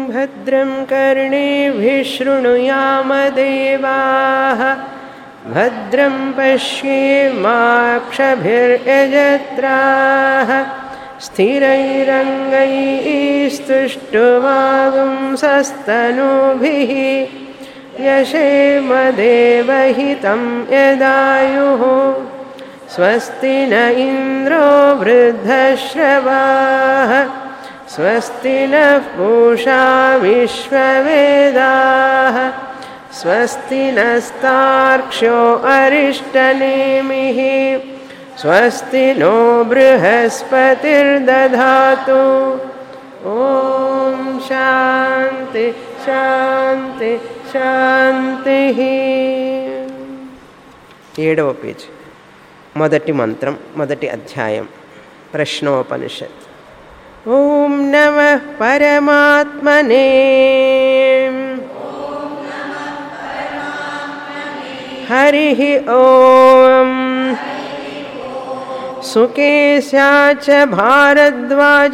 भद्रं कर्णेभिः शृणुयामदेवाः भद्रं पश्येमाक्षभिर्यजत्राः स्थिरैरङ्गैस्तुष्टुवागुंसस्तनूभिः यशेमदेवहितं यदायुः स्वस्ति न इन्द्रो वृद्धश्रवाः स्वस्ति नः पूषा विश्ववेदाः स्वस्ति नस्तार्क्ष्यो अरिष्टनेमिः स्वस्ति नो बृहस्पतिर्दधातु ॐ शान्ति శాంతి శాంతి ఏడవ పేజ్ మొదటి మంత్రం మొదటి అధ్యాయం ప్రశ్నోపనిషత్ ఓం నమ పరమాత్మనే హరి ఓం సుకేశా చ భారద్వాజ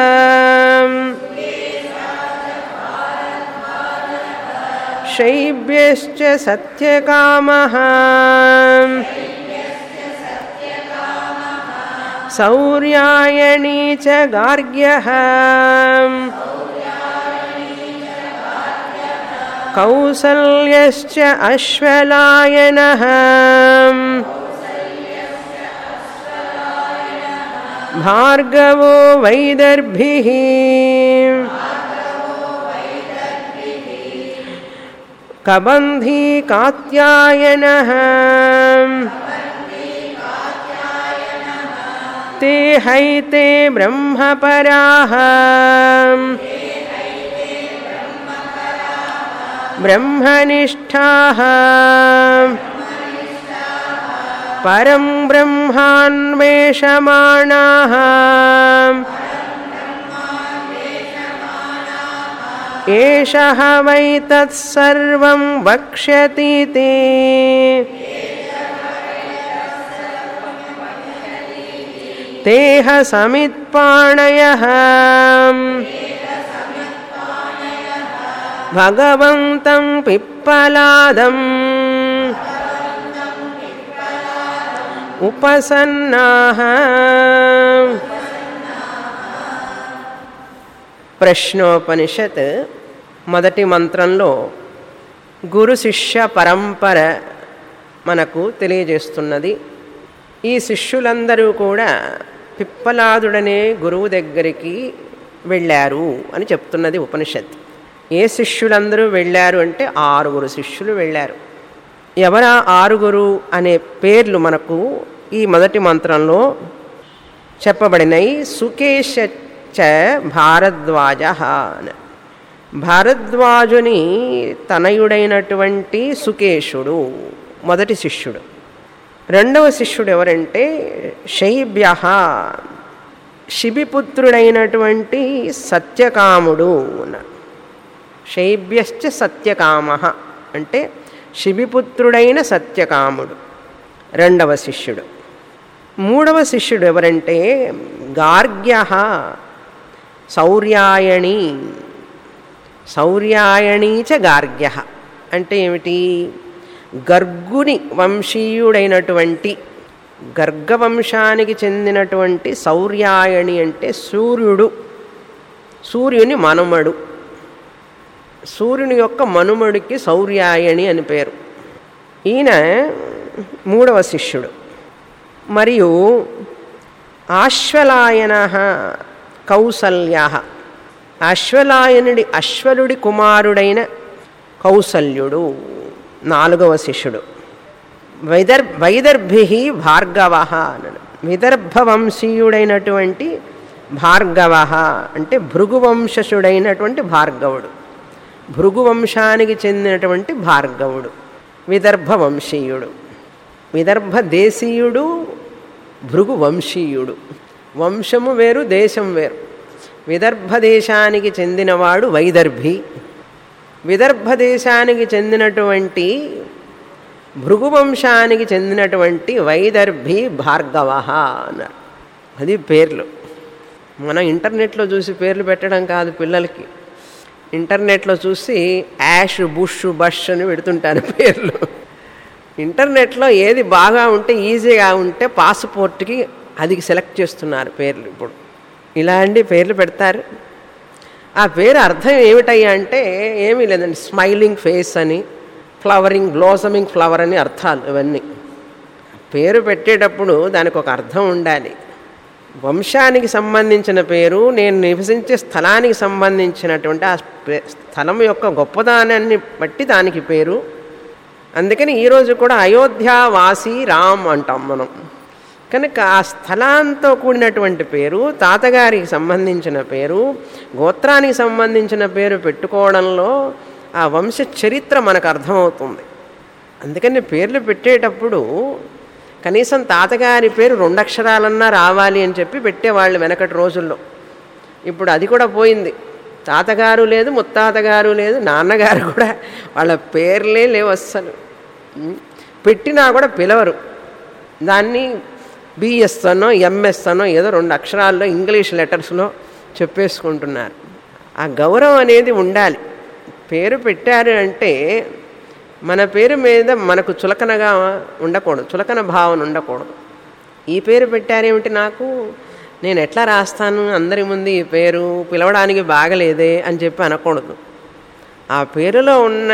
शैब्यश्च सत्यकामः सौर्यायणी च गार्ग्यः कौसल्यश्च अश्वलायनः भार्गवो वैदर्भिः कबन्धी कात्यायनः ते हैते ब्रह्मपराः ब्रह्मनिष्ठाः परं ब्रह्मान्वेषमाणाः एषः वै तत्सर्वं वक्ष्यतीति तेह समित्पाणयः भगवन्तं पिप्पलादम् उपसन्नाः ప్రశ్నోపనిషత్ మొదటి మంత్రంలో గురు శిష్య పరంపర మనకు తెలియజేస్తున్నది ఈ శిష్యులందరూ కూడా పిప్పలాదుడనే గురువు దగ్గరికి వెళ్ళారు అని చెప్తున్నది ఉపనిషత్ ఏ శిష్యులందరూ వెళ్ళారు అంటే ఆరుగురు శిష్యులు వెళ్ళారు ఎవరా ఆరుగురు అనే పేర్లు మనకు ఈ మొదటి మంత్రంలో చెప్పబడినవి సుకేశ చ భారద్వాజ భారద్వాజుని తనయుడైనటువంటి సుకేశుడు మొదటి శిష్యుడు రెండవ శిష్యుడు ఎవరంటే శైబ్య శిబిపుత్రుడైనటువంటి సత్యకాముడు శైబ్యశ్చ సత్యకామ అంటే శిబిపుత్రుడైన సత్యకాముడు రెండవ శిష్యుడు మూడవ శిష్యుడు ఎవరంటే గార్గ్య శౌర్యాయణి శౌర్యాయణీ చ గార్గ్య అంటే ఏమిటి గర్గుని వంశీయుడైనటువంటి గర్గవంశానికి చెందినటువంటి శౌర్యాయణి అంటే సూర్యుడు సూర్యుని మనుమడు సూర్యుని యొక్క మనుమడికి శౌర్యాయణి అని పేరు ఈయన మూడవ శిష్యుడు మరియు ఆశ్వలాయన కౌసల్య అశ్వలాయనుడి అశ్వలుడి కుమారుడైన కౌసల్యుడు నాలుగవ శిష్యుడు వైదర్ వైదర్భి భార్గవ అన్నాడు విదర్భ వంశీయుడైనటువంటి భార్గవ అంటే భృగువంశసుడైనటువంటి భార్గవుడు భృగువంశానికి చెందినటువంటి భార్గవుడు విదర్భ వంశీయుడు విదర్భ దేశీయుడు భృగు వంశీయుడు వంశము వేరు దేశం వేరు విదర్భ దేశానికి చెందినవాడు వైదర్భి విదర్భ దేశానికి చెందినటువంటి భృగువంశానికి చెందినటువంటి వైదర్భి భార్గవ అన్నారు అది పేర్లు మనం ఇంటర్నెట్లో చూసి పేర్లు పెట్టడం కాదు పిల్లలకి ఇంటర్నెట్లో చూసి యాష్ బుష్ బష్ అని పెడుతుంటారు పేర్లు ఇంటర్నెట్లో ఏది బాగా ఉంటే ఈజీగా ఉంటే పాస్పోర్ట్కి అది సెలెక్ట్ చేస్తున్నారు పేర్లు ఇప్పుడు ఇలాంటి పేర్లు పెడతారు ఆ పేరు అర్థం ఏమిటయ్యా అంటే ఏమీ లేదండి స్మైలింగ్ ఫేస్ అని ఫ్లవరింగ్ బ్లోసమింగ్ ఫ్లవర్ అని అర్థాలు ఇవన్నీ పేరు పెట్టేటప్పుడు దానికి ఒక అర్థం ఉండాలి వంశానికి సంబంధించిన పేరు నేను నివసించే స్థలానికి సంబంధించినటువంటి ఆ పే- స్థలం యొక్క గొప్పదానాన్ని బట్టి దానికి పేరు అందుకని ఈరోజు కూడా అయోధ్య వాసి రామ్ అంటాం మనం కనుక ఆ స్థలాంతో కూడినటువంటి పేరు తాతగారికి సంబంధించిన పేరు గోత్రానికి సంబంధించిన పేరు పెట్టుకోవడంలో ఆ వంశ చరిత్ర మనకు అర్థమవుతుంది అందుకని పేర్లు పెట్టేటప్పుడు కనీసం తాతగారి పేరు రెండు అక్షరాలన్నా రావాలి అని చెప్పి పెట్టేవాళ్ళు వెనకటి రోజుల్లో ఇప్పుడు అది కూడా పోయింది తాతగారు లేదు ముత్తాతగారు లేదు నాన్నగారు కూడా వాళ్ళ పేర్లే లేవు అస్సలు ఉం. పెట్టినా కూడా పిలవరు దాన్ని బిఎస్ అనో ఎంఎస్ అనో ఏదో రెండు అక్షరాల్లో ఇంగ్లీష్ లెటర్స్లో చెప్పేసుకుంటున్నారు ఆ గౌరవం అనేది ఉండాలి పేరు పెట్టారు అంటే మన పేరు మీద మనకు చులకనగా ఉండకూడదు చులకన భావన ఉండకూడదు ఈ పేరు పెట్టారేమిటి నాకు నేను ఎట్లా రాస్తాను అందరి ముందు ఈ పేరు పిలవడానికి బాగలేదే అని చెప్పి అనకూడదు ఆ పేరులో ఉన్న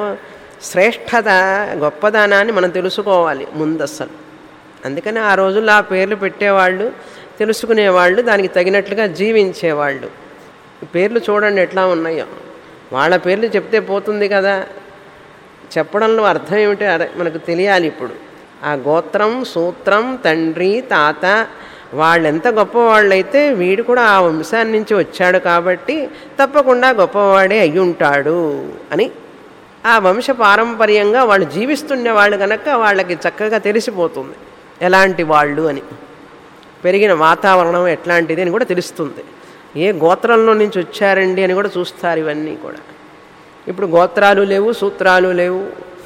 శ్రేష్టత గొప్పదనాన్ని మనం తెలుసుకోవాలి ముందు అస్సలు అందుకని ఆ రోజుల్లో ఆ పేర్లు పెట్టేవాళ్ళు తెలుసుకునేవాళ్ళు దానికి తగినట్లుగా జీవించేవాళ్ళు ఈ పేర్లు చూడండి ఎట్లా ఉన్నాయో వాళ్ళ పేర్లు చెప్తే పోతుంది కదా చెప్పడంలో అర్థం ఏమిటి అర- మనకు తెలియాలి ఇప్పుడు ఆ గోత్రం సూత్రం తండ్రి తాత వాళ్ళెంత గొప్పవాళ్ళైతే వీడు కూడా ఆ వంశాన్ని నుంచి వచ్చాడు కాబట్టి తప్పకుండా గొప్పవాడే అయి ఉంటాడు అని ఆ వంశ పారంపర్యంగా వాళ్ళు జీవిస్తుండే వాళ్ళు కనుక వాళ్ళకి చక్కగా తెలిసిపోతుంది ఎలాంటి వాళ్ళు అని పెరిగిన వాతావరణం ఎట్లాంటిది అని కూడా తెలుస్తుంది ఏ గోత్రంలో నుంచి వచ్చారండి అని కూడా చూస్తారు ఇవన్నీ కూడా ఇప్పుడు గోత్రాలు లేవు సూత్రాలు లేవు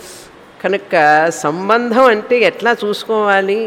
కనుక సంబంధం అంటే ఎట్లా చూసుకోవాలి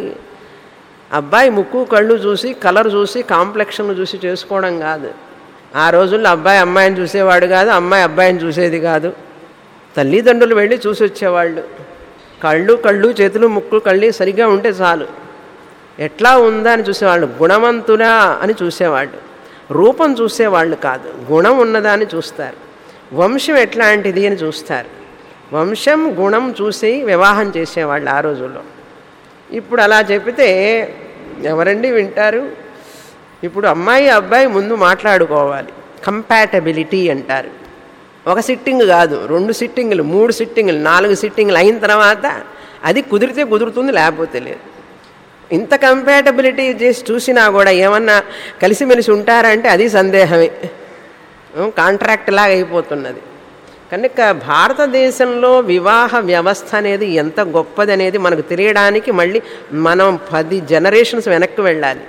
అబ్బాయి ముక్కు కళ్ళు చూసి కలర్ చూసి కాంప్లెక్షన్లు చూసి చేసుకోవడం కాదు ఆ రోజుల్లో అబ్బాయి అమ్మాయిని చూసేవాడు కాదు అమ్మాయి అబ్బాయిని చూసేది కాదు తల్లిదండ్రులు వెళ్ళి చూసి వచ్చేవాళ్ళు కళ్ళు కళ్ళు చేతులు ముక్కు కళ్ళు సరిగ్గా ఉంటే చాలు ఎట్లా ఉందా అని చూసేవాళ్ళు గుణవంతుడా అని చూసేవాళ్ళు రూపం చూసేవాళ్ళు కాదు గుణం ఉన్నదా అని చూస్తారు వంశం ఎట్లాంటిది అని చూస్తారు వంశం గుణం చూసి వివాహం చేసేవాళ్ళు ఆ రోజుల్లో ఇప్పుడు అలా చెప్తే ఎవరండి వింటారు ఇప్పుడు అమ్మాయి అబ్బాయి ముందు మాట్లాడుకోవాలి కంపాటబిలిటీ అంటారు ఒక సిట్టింగ్ కాదు రెండు సిట్టింగులు మూడు సిట్టింగులు నాలుగు సిట్టింగులు అయిన తర్వాత అది కుదిరితే కుదురుతుంది లేకపోతే లేదు ఇంత కంపాటబిలిటీ చేసి చూసినా కూడా ఏమన్నా కలిసిమెలిసి ఉంటారంటే అది సందేహమే కాంట్రాక్ట్ లాగా అయిపోతున్నది కనుక భారతదేశంలో వివాహ వ్యవస్థ అనేది ఎంత గొప్పది అనేది మనకు తెలియడానికి మళ్ళీ మనం పది జనరేషన్స్ వెనక్కి వెళ్ళాలి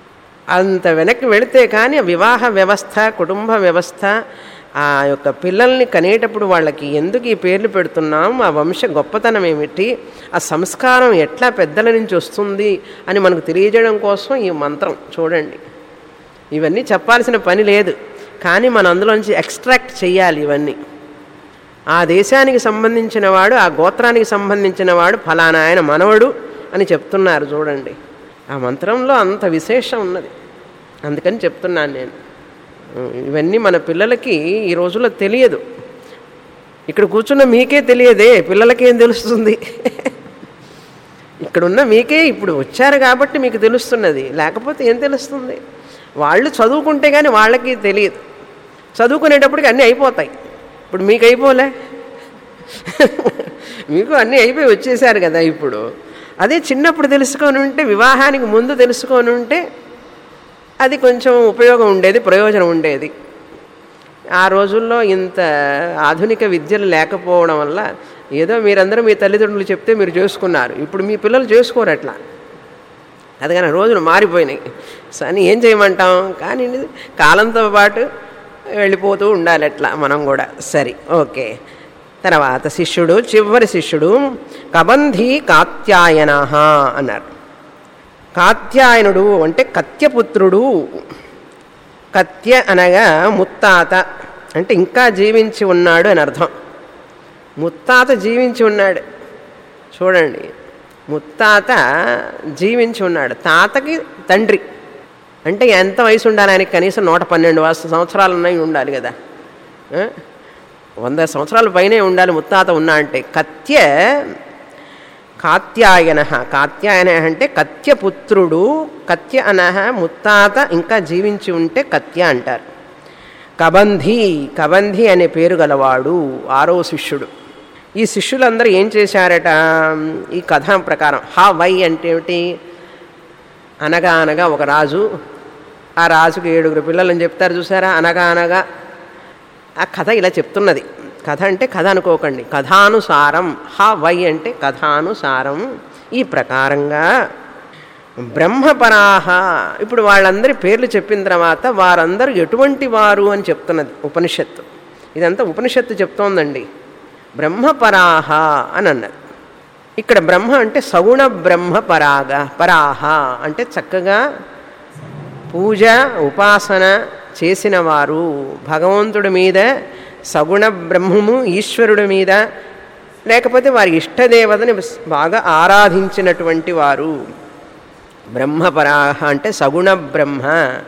అంత వెనక్కి వెళితే కానీ ఆ వివాహ వ్యవస్థ కుటుంబ వ్యవస్థ ఆ యొక్క పిల్లల్ని కనేటప్పుడు వాళ్ళకి ఎందుకు ఈ పేర్లు పెడుతున్నాం ఆ వంశ గొప్పతనం ఏమిటి ఆ సంస్కారం ఎట్లా పెద్దల నుంచి వస్తుంది అని మనకు తెలియజేయడం కోసం ఈ మంత్రం చూడండి ఇవన్నీ చెప్పాల్సిన పని లేదు కానీ మనం అందులోంచి ఎక్స్ట్రాక్ట్ చేయాలి ఇవన్నీ ఆ దేశానికి సంబంధించిన వాడు ఆ గోత్రానికి సంబంధించిన వాడు ఫలానా ఆయన మనవడు అని చెప్తున్నారు చూడండి ఆ మంత్రంలో అంత విశేషం ఉన్నది అందుకని చెప్తున్నాను నేను ఇవన్నీ మన పిల్లలకి ఈ రోజుల్లో తెలియదు ఇక్కడ కూర్చున్న మీకే తెలియదే పిల్లలకేం తెలుస్తుంది ఇక్కడున్న మీకే ఇప్పుడు వచ్చారు కాబట్టి మీకు తెలుస్తున్నది లేకపోతే ఏం తెలుస్తుంది వాళ్ళు చదువుకుంటే కానీ వాళ్ళకి తెలియదు చదువుకునేటప్పటికి అన్నీ అయిపోతాయి ఇప్పుడు మీకు అయిపోలే మీకు అన్నీ అయిపోయి వచ్చేసారు కదా ఇప్పుడు అదే చిన్నప్పుడు తెలుసుకొని ఉంటే వివాహానికి ముందు తెలుసుకొని ఉంటే అది కొంచెం ఉపయోగం ఉండేది ప్రయోజనం ఉండేది ఆ రోజుల్లో ఇంత ఆధునిక విద్యలు లేకపోవడం వల్ల ఏదో మీరందరూ మీ తల్లిదండ్రులు చెప్తే మీరు చేసుకున్నారు ఇప్పుడు మీ పిల్లలు చేసుకోరు అట్లా అది కానీ రోజులు మారిపోయినాయి అని ఏం చేయమంటాం కానీ కాలంతో పాటు వెళ్ళిపోతూ ఉండాలి అట్లా మనం కూడా సరే ఓకే తర్వాత శిష్యుడు చివరి శిష్యుడు కబంధి కాత్యాయన అన్నారు కాత్యాయనుడు అంటే కత్యపుత్రుడు కత్య అనగా ముత్తాత అంటే ఇంకా జీవించి ఉన్నాడు అని అర్థం ముత్తాత జీవించి ఉన్నాడు చూడండి ముత్తాత జీవించి ఉన్నాడు తాతకి తండ్రి అంటే ఎంత వయసు ఉండాలి ఆయనకి కనీసం నూట పన్నెండు వస్తు సంవత్సరాలు ఉన్నాయి ఉండాలి కదా ఆ? వంద సంవత్సరాల పైనే ఉండాలి ముత్తాత ఉన్నా అంటే కత్య కాత్యాయన కాత్యాయన అంటే కత్యపుత్రుడు కత్య అనహ ముత్తాత ఇంకా జీవించి ఉంటే కత్య అంటారు కబంధి కబంధి అనే పేరు గలవాడు ఆరో శిష్యుడు ఈ శిష్యులందరూ ఏం చేశారట ఈ కథ ప్రకారం హా వై అంటే ఏమిటి అనగా అనగా ఒక రాజు ఆ రాజుకి ఏడుగురు పిల్లలని చెప్తారు చూసారా అనగా అనగా ఆ కథ ఇలా చెప్తున్నది కథ అంటే కథ అనుకోకండి కథానుసారం హ వై అంటే కథానుసారం ఈ ప్రకారంగా బ్రహ్మపరాహ ఇప్పుడు వాళ్ళందరి పేర్లు చెప్పిన తర్వాత వారందరూ ఎటువంటి వారు అని చెప్తున్నది ఉపనిషత్తు ఇదంతా ఉపనిషత్తు చెప్తోందండి బ్రహ్మపరాహ అని అన్నది ఇక్కడ బ్రహ్మ అంటే సగుణ బ్రహ్మ పరాగ పరాహ అంటే చక్కగా పూజ ఉపాసన చేసిన వారు భగవంతుడి మీద సగుణ బ్రహ్మము ఈశ్వరుడి మీద లేకపోతే వారి ఇష్టదేవతని బాగా ఆరాధించినటువంటి వారు బ్రహ్మపరాహ అంటే సగుణ బ్రహ్మ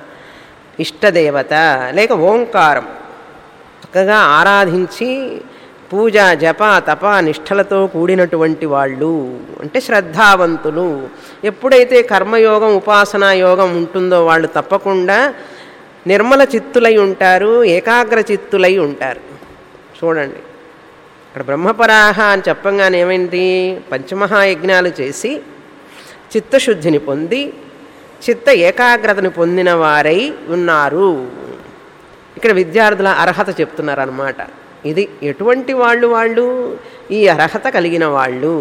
ఇష్టదేవత లేక ఓంకారం చక్కగా ఆరాధించి పూజ జప తప నిష్టలతో కూడినటువంటి వాళ్ళు అంటే శ్రద్ధావంతులు ఎప్పుడైతే కర్మయోగం ఉపాసనా యోగం ఉంటుందో వాళ్ళు తప్పకుండా నిర్మల చిత్తులై ఉంటారు ఏకాగ్ర చిత్తులై ఉంటారు చూడండి ఇక్కడ బ్రహ్మపరాహ అని చెప్పంగానే ఏమైంది పంచమహాయజ్ఞాలు చేసి చిత్తశుద్ధిని పొంది చిత్త ఏకాగ్రతని పొందిన వారై ఉన్నారు ఇక్కడ విద్యార్థుల అర్హత చెప్తున్నారన్నమాట ఇది ఎటువంటి వాళ్ళు వాళ్ళు ఈ అర్హత కలిగిన వాళ్ళు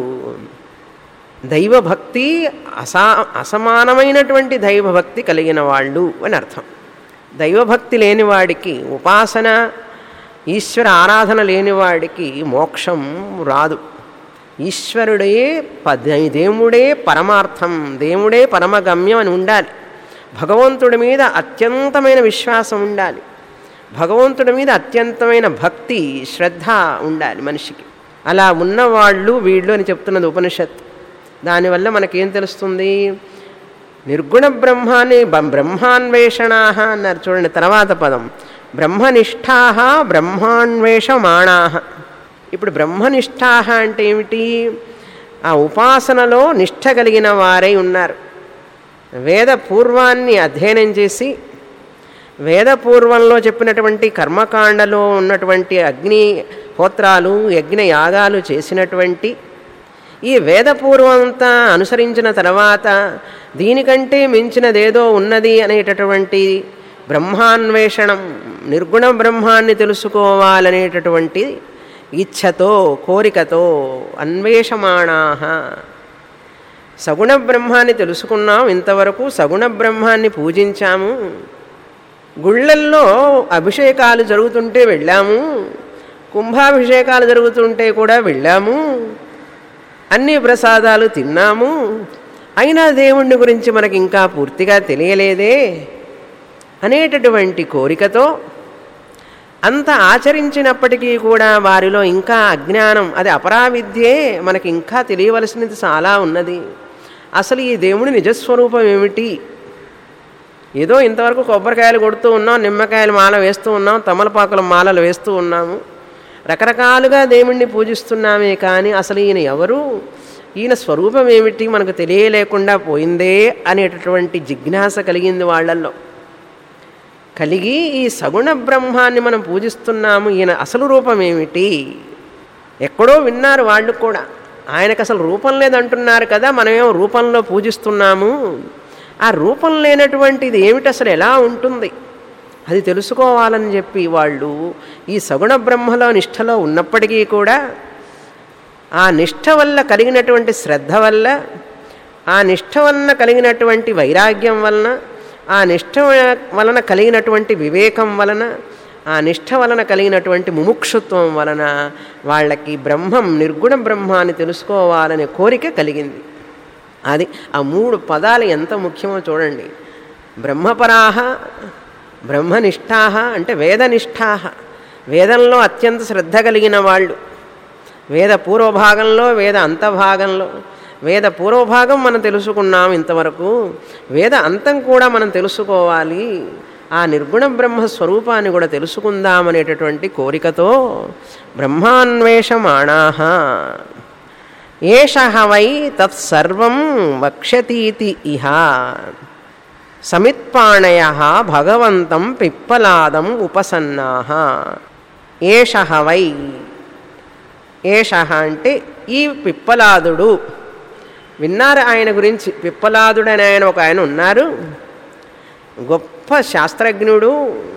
దైవభక్తి అసా అసమానమైనటువంటి దైవభక్తి కలిగిన వాళ్ళు అని అర్థం దైవభక్తి లేనివాడికి ఉపాసన ఈశ్వర ఆరాధన లేనివాడికి మోక్షం రాదు ఈశ్వరుడే ప- దేవుడే పరమార్థం దేవుడే పరమగమ్యం అని ఉండాలి భగవంతుడి మీద అత్యంతమైన విశ్వాసం ఉండాలి భగవంతుడి మీద అత్యంతమైన భక్తి శ్రద్ధ ఉండాలి మనిషికి అలా ఉన్నవాళ్ళు వీళ్ళు అని చెప్తున్నది ఉపనిషత్ దానివల్ల మనకేం తెలుస్తుంది నిర్గుణ బ్రహ్మాన్ని బ- బ్రహ్మాన్వేషణా అన్నారు చూడండి తర్వాత పదం బ్రహ్మనిష్టా బ్రహ్మాన్వేషమాణా ఇప్పుడు బ్రహ్మనిష్టా అంటే ఏమిటి ఆ ఉపాసనలో నిష్ఠ కలిగిన వారై ఉన్నారు వేద పూర్వాన్ని అధ్యయనం చేసి వేద పూర్వంలో చెప్పినటువంటి కర్మకాండలో ఉన్నటువంటి అగ్ని హోత్రాలు యజ్ఞ యాగాలు చేసినటువంటి ఈ వేదపూర్వంతా అనుసరించిన తర్వాత దీనికంటే మించినదేదో ఉన్నది అనేటటువంటి బ్రహ్మాన్వేషణం నిర్గుణ బ్రహ్మాన్ని తెలుసుకోవాలనేటటువంటి ఇచ్ఛతో కోరికతో అన్వేషమాణా సగుణ బ్రహ్మాన్ని తెలుసుకున్నాం ఇంతవరకు సగుణ బ్రహ్మాన్ని పూజించాము గుళ్ళల్లో అభిషేకాలు జరుగుతుంటే వెళ్ళాము కుంభాభిషేకాలు జరుగుతుంటే కూడా వెళ్ళాము అన్ని ప్రసాదాలు తిన్నాము అయినా దేవుణ్ణి గురించి మనకి ఇంకా పూర్తిగా తెలియలేదే అనేటటువంటి కోరికతో అంత ఆచరించినప్పటికీ కూడా వారిలో ఇంకా అజ్ఞానం అది అపరావిద్యే మనకి ఇంకా తెలియవలసినది చాలా ఉన్నది అసలు ఈ దేవుని నిజస్వరూపం ఏమిటి ఏదో ఇంతవరకు కొబ్బరికాయలు కొడుతూ ఉన్నాం నిమ్మకాయల మాల వేస్తూ ఉన్నాం తమలపాకుల మాలలు వేస్తూ ఉన్నాము రకరకాలుగా దేవుణ్ణి పూజిస్తున్నామే కానీ అసలు ఈయన ఎవరు ఈయన స్వరూపం ఏమిటి మనకు తెలియలేకుండా పోయిందే అనేటటువంటి జిజ్ఞాస కలిగింది వాళ్ళల్లో కలిగి ఈ సగుణ బ్రహ్మాన్ని మనం పూజిస్తున్నాము ఈయన అసలు రూపం ఏమిటి ఎక్కడో విన్నారు వాళ్ళు కూడా ఆయనకు అసలు రూపం లేదంటున్నారు కదా మనమేమో రూపంలో పూజిస్తున్నాము ఆ రూపం లేనటువంటిది ఏమిటి అసలు ఎలా ఉంటుంది అది తెలుసుకోవాలని చెప్పి వాళ్ళు ఈ సగుణ బ్రహ్మలో నిష్ఠలో ఉన్నప్పటికీ కూడా ఆ నిష్ఠ వల్ల కలిగినటువంటి శ్రద్ధ వల్ల ఆ నిష్ఠ వలన కలిగినటువంటి వైరాగ్యం వలన ఆ నిష్ఠ వలన కలిగినటువంటి వివేకం వలన ఆ నిష్ఠ వలన కలిగినటువంటి ముముక్షుత్వం వలన వాళ్ళకి బ్రహ్మం నిర్గుణ బ్రహ్మాన్ని తెలుసుకోవాలనే కోరిక కలిగింది అది ఆ మూడు పదాలు ఎంత ముఖ్యమో చూడండి బ్రహ్మపరాహ బ్రహ్మనిష్టాహ అంటే వేదనిష్టాహ వేదంలో అత్యంత శ్రద్ధ కలిగిన వాళ్ళు వేద పూర్వభాగంలో వేద అంతభాగంలో వేద పూర్వభాగం మనం తెలుసుకున్నాం ఇంతవరకు వేద అంతం కూడా మనం తెలుసుకోవాలి ఆ నిర్గుణ బ్రహ్మ స్వరూపాన్ని కూడా తెలుసుకుందామనేటటువంటి కోరికతో బ్రహ్మాన్వేషమాణాహ ఏష వై తత్సర్వం వక్ష్యతీతి ఇహ సమిత్పాణయ భగవంతం పిప్పలాదం ఉపసన్నా ఏష వై ఏష అంటే ఈ పిప్పలాదుడు విన్నారు ఆయన గురించి పిప్పలాదుడని ఆయన ఒక ఆయన ఉన్నారు గొప్ప శాస్త్రజ్ఞుడు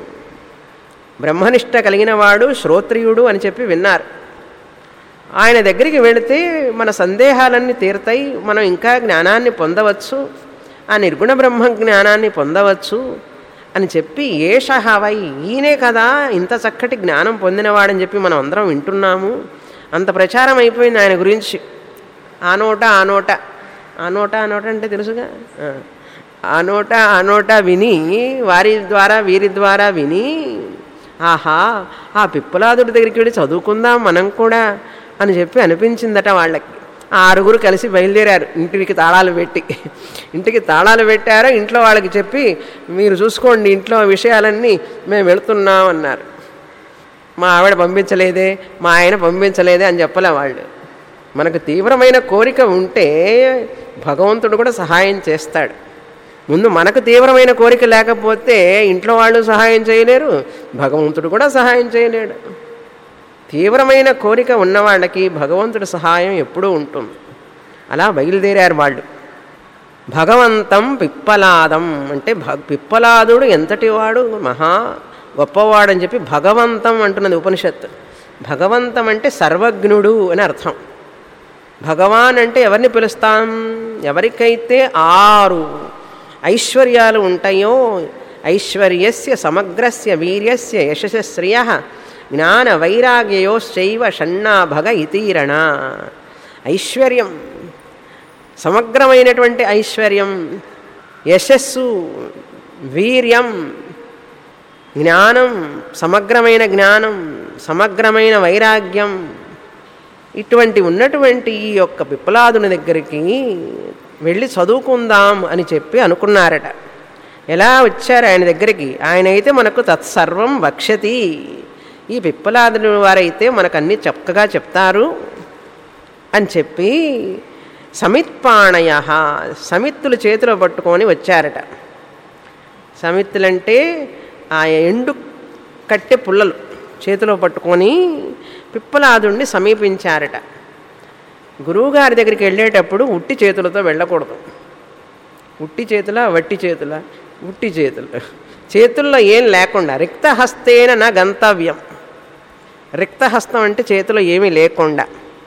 బ్రహ్మనిష్ట కలిగిన వాడు శ్రోత్రియుడు అని చెప్పి విన్నారు ఆయన దగ్గరికి వెళితే మన సందేహాలన్నీ తీరుతాయి మనం ఇంకా జ్ఞానాన్ని పొందవచ్చు ఆ నిర్గుణ బ్రహ్మ జ్ఞానాన్ని పొందవచ్చు అని చెప్పి ఏషహవై ఈయనే కదా ఇంత చక్కటి జ్ఞానం పొందినవాడని చెప్పి మనం అందరం వింటున్నాము అంత ప్రచారం అయిపోయింది ఆయన గురించి ఆ నోట ఆ నోట ఆ నోట ఆ నోట అంటే తెలుసుగా ఆ. ఆ నోట ఆ నోట విని వారి ద్వారా వీరి ద్వారా విని ఆహా ఆ పిప్పలాదుడి దగ్గరికి వెళ్ళి చదువుకుందాం మనం కూడా అని చెప్పి అనిపించిందట వాళ్ళకి ఆ ఆరుగురు కలిసి బయలుదేరారు ఇంటికి తాళాలు పెట్టి ఇంటికి తాళాలు పెట్టారో ఇంట్లో వాళ్ళకి చెప్పి మీరు చూసుకోండి ఇంట్లో విషయాలన్నీ మేము వెళుతున్నాం అన్నారు మా ఆవిడ పంపించలేదే మా ఆయన పంపించలేదే అని చెప్పలే వాళ్ళు మనకు తీవ్రమైన కోరిక ఉంటే భగవంతుడు కూడా సహాయం చేస్తాడు ముందు మనకు తీవ్రమైన కోరిక లేకపోతే ఇంట్లో వాళ్ళు సహాయం చేయలేరు భగవంతుడు కూడా సహాయం చేయలేడు తీవ్రమైన కోరిక ఉన్న వాళ్ళకి భగవంతుడి సహాయం ఎప్పుడూ ఉంటుంది అలా బయలుదేరారు వాళ్ళు భగవంతం పిప్పలాదం అంటే భ పిప్పలాదుడు ఎంతటి వాడు మహా గొప్పవాడని చెప్పి భగవంతం అంటున్నది ఉపనిషత్తు భగవంతం అంటే సర్వజ్ఞుడు అని అర్థం భగవాన్ అంటే ఎవరిని పిలుస్తాం ఎవరికైతే ఆరు ఐశ్వర్యాలు ఉంటాయో ఐశ్వర్యస్య సమగ్రస్య వీర్యస్య యశశ్రియ జ్ఞాన వైరాగ్యయోశ్చైవ షణ్ణాభగ ఇతీరణ ఐశ్వర్యం సమగ్రమైనటువంటి ఐశ్వర్యం యశస్సు వీర్యం జ్ఞానం సమగ్రమైన జ్ఞానం సమగ్రమైన వైరాగ్యం ఇటువంటి ఉన్నటువంటి ఈ యొక్క పిప్పలాదుని దగ్గరికి వెళ్ళి చదువుకుందాం అని చెప్పి అనుకున్నారట ఎలా వచ్చారు ఆయన దగ్గరికి ఆయన అయితే మనకు తత్సర్వం వక్షతి ఈ పిప్పలాదుని వారైతే మనకు అన్నీ చక్కగా చెప్తారు అని చెప్పి సమిత్పాణయ సమిత్తులు చేతిలో పట్టుకొని వచ్చారట సమిత్తులంటే ఆ ఎండు కట్టె పుల్లలు చేతిలో పట్టుకొని పిప్పలాదుణ్ణి సమీపించారట గురువుగారి దగ్గరికి వెళ్ళేటప్పుడు ఉట్టి చేతులతో వెళ్ళకూడదు ఉట్టి చేతుల వట్టి చేతుల ఉట్టి చేతులు చేతుల్లో ఏం లేకుండా రిక్తహస్తేన నా గంతవ్యం రిక్తహస్తం అంటే చేతిలో ఏమీ లేకుండా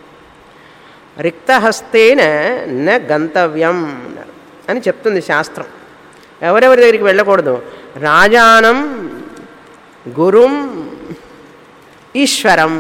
రిక్తహస్తేన న గంతవ్యం అని చెప్తుంది శాస్త్రం ఎవరెవరి దగ్గరికి వెళ్ళకూడదు రాజానం గురుం ఈశ్వరం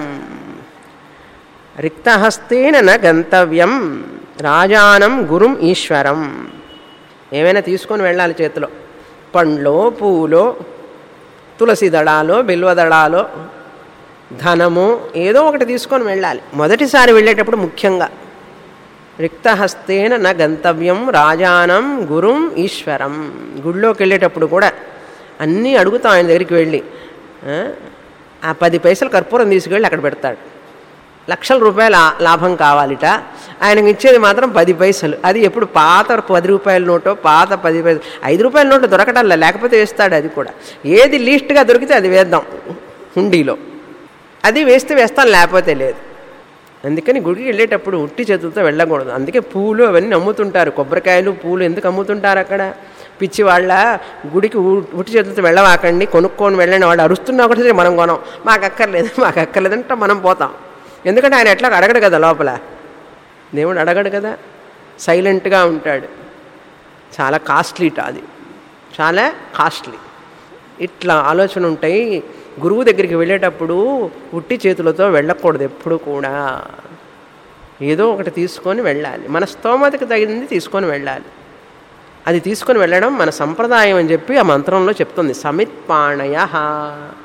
రిక్తహస్తేన న గంతవ్యం రాజానం గురుం ఈశ్వరం ఏమైనా తీసుకొని వెళ్ళాలి చేతిలో పండ్లో పూలో తులసి దళాలో బిల్వ దళాలో ధనము ఏదో ఒకటి తీసుకొని వెళ్ళాలి మొదటిసారి వెళ్ళేటప్పుడు ముఖ్యంగా రిక్తహస్తేన నా గంతవ్యం రాజానం గురుం ఈశ్వరం గుళ్ళోకి వెళ్ళేటప్పుడు కూడా అన్నీ అడుగుతాం ఆయన దగ్గరికి వెళ్ళి ఆ, ఆ పది పైసలు కర్పూరం తీసుకెళ్ళి అక్కడ పెడతాడు లక్షల రూపాయల ఆ- లాభం కావాలిట ఆయనకి ఇచ్చేది మాత్రం పది పైసలు అది ఎప్పుడు పాత పది రూపాయల నోటో పాత పది పైసలు ఐదు రూపాయల నోటు దొరకటంలా లేకపోతే వేస్తాడు అది కూడా ఏది లీస్ట్గా దొరికితే అది వేద్దాం హుండీలో అది వేస్తే వేస్తాను లేకపోతే లేదు అందుకని గుడికి వెళ్ళేటప్పుడు ఉట్టి చేతులతో వెళ్ళకూడదు అందుకే పూలు అవన్నీ అమ్ముతుంటారు కొబ్బరికాయలు పూలు ఎందుకు అమ్ముతుంటారు అక్కడ పిచ్చి వాళ్ళ గుడికి ఉ- ఉట్టి చేతులతో వెళ్ళవాకండి కొనుక్కొని వెళ్ళండి వాళ్ళు అరుస్తున్నా కూడా సరే మనం కొనం మాకు అక్కర్లేదు మాకు అక్కర్లేదు అంటే మనం పోతాం ఎందుకంటే ఆయన ఎట్లా అడగడు కదా లోపల దేవుడు అడగడు కదా సైలెంట్గా ఉంటాడు చాలా కాస్ట్లీట అది చాలా కాస్ట్లీ ఇట్లా ఆలోచన ఉంటాయి గురువు దగ్గరికి వెళ్ళేటప్పుడు ఉట్టి చేతులతో వెళ్ళకూడదు ఎప్పుడు కూడా ఏదో ఒకటి తీసుకొని వెళ్ళాలి మన స్తోమతకి తగింది తీసుకొని వెళ్ళాలి అది తీసుకొని వెళ్ళడం మన సంప్రదాయం అని చెప్పి ఆ మంత్రంలో చెప్తుంది సమిత్పాణయ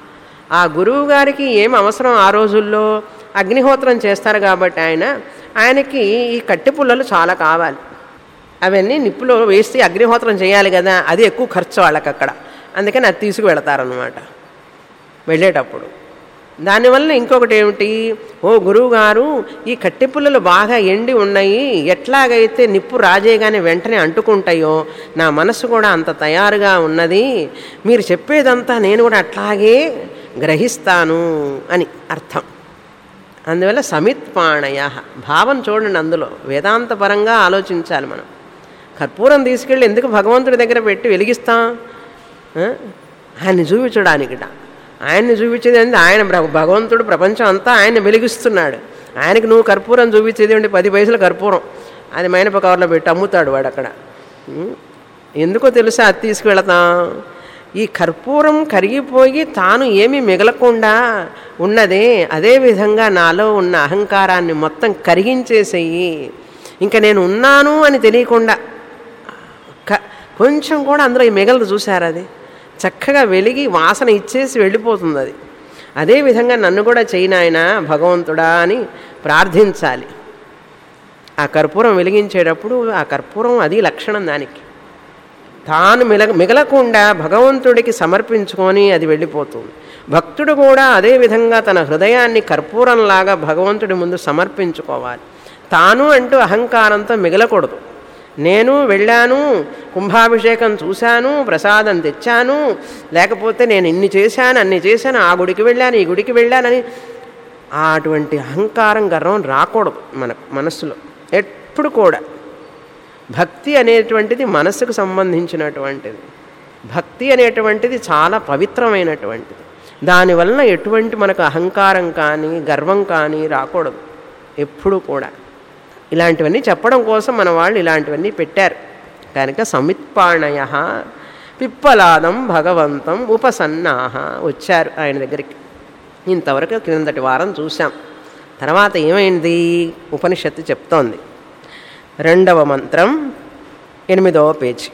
ఆ గురువు గారికి ఏం అవసరం ఆ రోజుల్లో అగ్నిహోత్రం చేస్తారు కాబట్టి ఆయన ఆయనకి ఈ కట్టె పుల్లలు చాలా కావాలి అవన్నీ నిప్పులో వేసి అగ్నిహోత్రం చేయాలి కదా అది ఎక్కువ ఖర్చు వాళ్ళకి అక్కడ అందుకని అది తీసుకు వెళతారనమాట వెళ్ళేటప్పుడు దానివల్ల ఇంకొకటి ఏమిటి ఓ గురువుగారు ఈ కట్టె పుల్లలు బాగా ఎండి ఉన్నాయి ఎట్లాగైతే నిప్పు రాజేగానే వెంటనే అంటుకుంటాయో నా మనసు కూడా అంత తయారుగా ఉన్నది మీరు చెప్పేదంతా నేను కూడా అట్లాగే గ్రహిస్తాను అని అర్థం అందువల్ల సమిత్పాణయ భావం చూడండి అందులో వేదాంతపరంగా ఆలోచించాలి మనం కర్పూరం తీసుకెళ్ళి ఎందుకు భగవంతుడి దగ్గర పెట్టి వెలిగిస్తాం ఆ? ఆయన్ని చూపించడానికిట ఆయన్ని చూపించేది అంటే ఆయన బ్ర- భగవంతుడు ప్రపంచం అంతా ఆయన వెలిగిస్తున్నాడు ఆయనకి నువ్వు కర్పూరం చూపించేది అంటే పది పైసలు కర్పూరం అది మైనప కవర్లో పెట్టి అమ్ముతాడు వాడు అక్కడ ఉం? ఎందుకో తెలుసా అది తీసుకువెళతాం ఈ కర్పూరం కరిగిపోయి తాను ఏమీ మిగలకుండా ఉన్నదే అదే విధంగా నాలో ఉన్న అహంకారాన్ని మొత్తం కరిగించేసేయి ఇంకా నేను ఉన్నాను అని తెలియకుండా క- కొంచెం కూడా అందులో ఈ మిగలదు చూసారు అది చక్కగా వెలిగి వాసన ఇచ్చేసి వెళ్ళిపోతుంది అది అదేవిధంగా నన్ను కూడా చేయనాయన భగవంతుడా అని ప్రార్థించాలి ఆ కర్పూరం వెలిగించేటప్పుడు ఆ కర్పూరం అది లక్షణం దానికి తాను మిల మిగలకుండా భగవంతుడికి సమర్పించుకొని అది వెళ్ళిపోతుంది భక్తుడు కూడా అదే విధంగా తన హృదయాన్ని కర్పూరంలాగా భగవంతుడి ముందు సమర్పించుకోవాలి తాను అంటూ అహంకారంతో మిగలకూడదు నేను వెళ్ళాను కుంభాభిషేకం చూశాను ప్రసాదం తెచ్చాను లేకపోతే నేను ఇన్ని చేశాను అన్ని చేశాను ఆ గుడికి వెళ్ళాను ఈ గుడికి వెళ్ళానని ఆ అటువంటి అహంకారం గర్వం రాకూడదు మన మనస్సులో ఎప్పుడు కూడా భక్తి అనేటువంటిది మనస్సుకు సంబంధించినటువంటిది భక్తి అనేటువంటిది చాలా పవిత్రమైనటువంటిది దానివలన ఎటువంటి మనకు అహంకారం కానీ గర్వం కానీ రాకూడదు ఎప్పుడు కూడా ఇలాంటివన్నీ చెప్పడం కోసం మన వాళ్ళు ఇలాంటివన్నీ పెట్టారు కనుక సమిత్పాణయ పిప్పలాదం భగవంతం ఉపసన్నాహ వచ్చారు ఆయన దగ్గరికి ఇంతవరకు క్రిందటి వారం చూసాం తర్వాత ఏమైంది ఉపనిషత్తు చెప్తోంది రెండవ మంత్రం ఎనిమిదవ పేజీ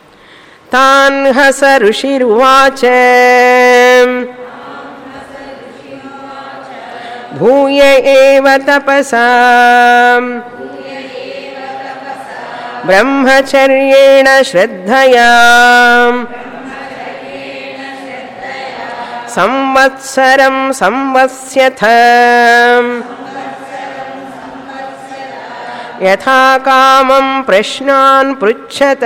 తాన్ హస ఋషిరువాచ భూయ ఏవ తపసా బ్రహ్మచర్యేణ శ్రద్ధయా సంవత్సరం సంవత్స్యథ యథా కామం ప్రశ్నాన్ పృచ్చత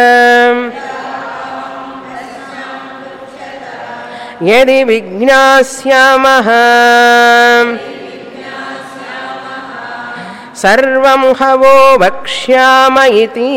యది విజ్ఞాస్యామః సర్వం హవో వక్ష్యామ ఇతి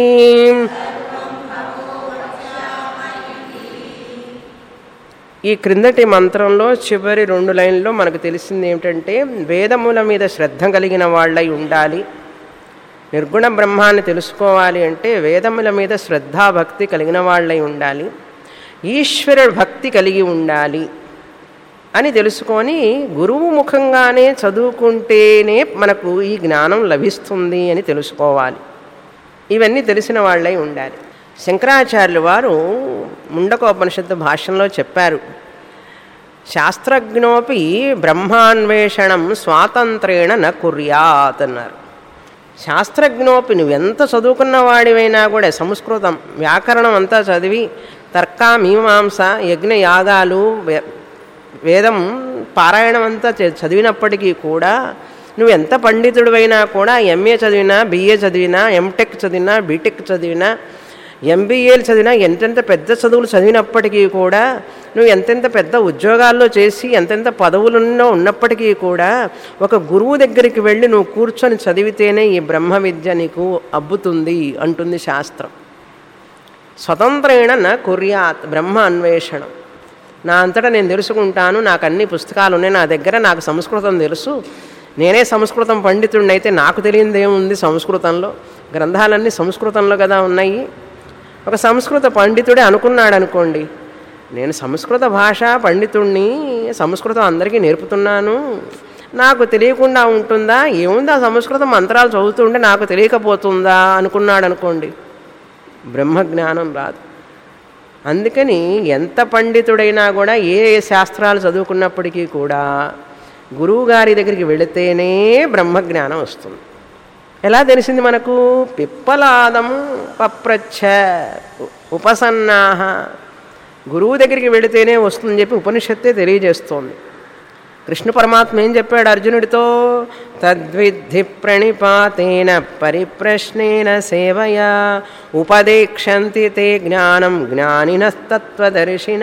ఈ క్రిందటి మంత్రంలో చివరి రెండు లైన్లో మనకు తెలిసింది ఏమిటంటే వేదముల మీద శ్రద్ధ కలిగిన వాళ్ళై ఉండాలి నిర్గుణ బ్రహ్మాన్ని తెలుసుకోవాలి అంటే వేదముల మీద శ్రద్ధాభక్తి కలిగిన వాళ్ళై ఉండాలి ఈశ్వర భక్తి కలిగి ఉండాలి అని తెలుసుకొని గురువు ముఖంగానే చదువుకుంటేనే మనకు ఈ జ్ఞానం లభిస్తుంది అని తెలుసుకోవాలి ఇవన్నీ తెలిసిన వాళ్ళై ఉండాలి శంకరాచార్యులు వారు ముండకోపనిషత్తు భాష్యంలో చెప్పారు శాస్త్రజ్ఞోపి బ్రహ్మాన్వేషణం స్వాతంత్రేణ న కుర్యాత్ అన్నారు శాస్త్రజ్ఞోపి నువ్వెంత చదువుకున్న వాడివైనా కూడా సంస్కృతం వ్యాకరణం అంతా చదివి తర్క మీమాంస యజ్ఞ యాగాలు వే- వేదం పారాయణం అంతా చ- చదివినప్పటికీ కూడా నువ్వు ఎంత పండితుడివైనా కూడా ఎంఏ చదివినా బిఏ చదివినా ఎంటెక్ చదివినా బీటెక్ చదివినా ఎంబీఏలు చదివినా ఎంతెంత పెద్ద చదువులు చదివినప్పటికీ కూడా నువ్వు ఎంతెంత పెద్ద ఉద్యోగాల్లో చేసి ఎంతెంత పదవులలో ఉన్నప్పటికీ కూడా ఒక గురువు దగ్గరికి వెళ్ళి నువ్వు కూర్చొని చదివితేనే ఈ బ్రహ్మ విద్య నీకు అబ్బుతుంది అంటుంది శాస్త్రం స్వతంత్రేణ న కుర్యాత్ బ్రహ్మ అన్వేషణం నా అంతటా నేను తెలుసుకుంటాను నాకు అన్ని పుస్తకాలు ఉన్నాయి నా దగ్గర నాకు సంస్కృతం తెలుసు నేనే సంస్కృతం పండితుడిని అయితే నాకు తెలియనిది ఏముంది సంస్కృతంలో గ్రంథాలన్నీ సంస్కృతంలో కదా ఉన్నాయి ఒక సంస్కృత పండితుడే అనుకున్నాడు అనుకోండి నేను సంస్కృత భాష పండితుణ్ణి సంస్కృతం అందరికీ నేర్పుతున్నాను నాకు తెలియకుండా ఉంటుందా ఏముంది ఆ సంస్కృత మంత్రాలు చదువుతుంటే నాకు తెలియకపోతుందా అనుకున్నాడు అనుకోండి బ్రహ్మజ్ఞానం రాదు అందుకని ఎంత పండితుడైనా కూడా ఏ ఏ శాస్త్రాలు చదువుకున్నప్పటికీ కూడా గురువుగారి దగ్గరికి వెళితేనే బ్రహ్మజ్ఞానం వస్తుంది ఎలా తెలిసింది మనకు పిప్పలాదం పప్రచ్ఛ ఉపసన్నాహ గురువు దగ్గరికి వెళితేనే వస్తుందని చెప్పి ఉపనిషత్తే తెలియజేస్తోంది కృష్ణ పరమాత్మ ఏం చెప్పాడు అర్జునుడితో తద్విద్ధి ప్రణిపాతేన పరిప్రశ్నేన సేవయా ఉపదేక్షంతి తే జ్ఞానం జ్ఞానినస్తత్వదర్శిన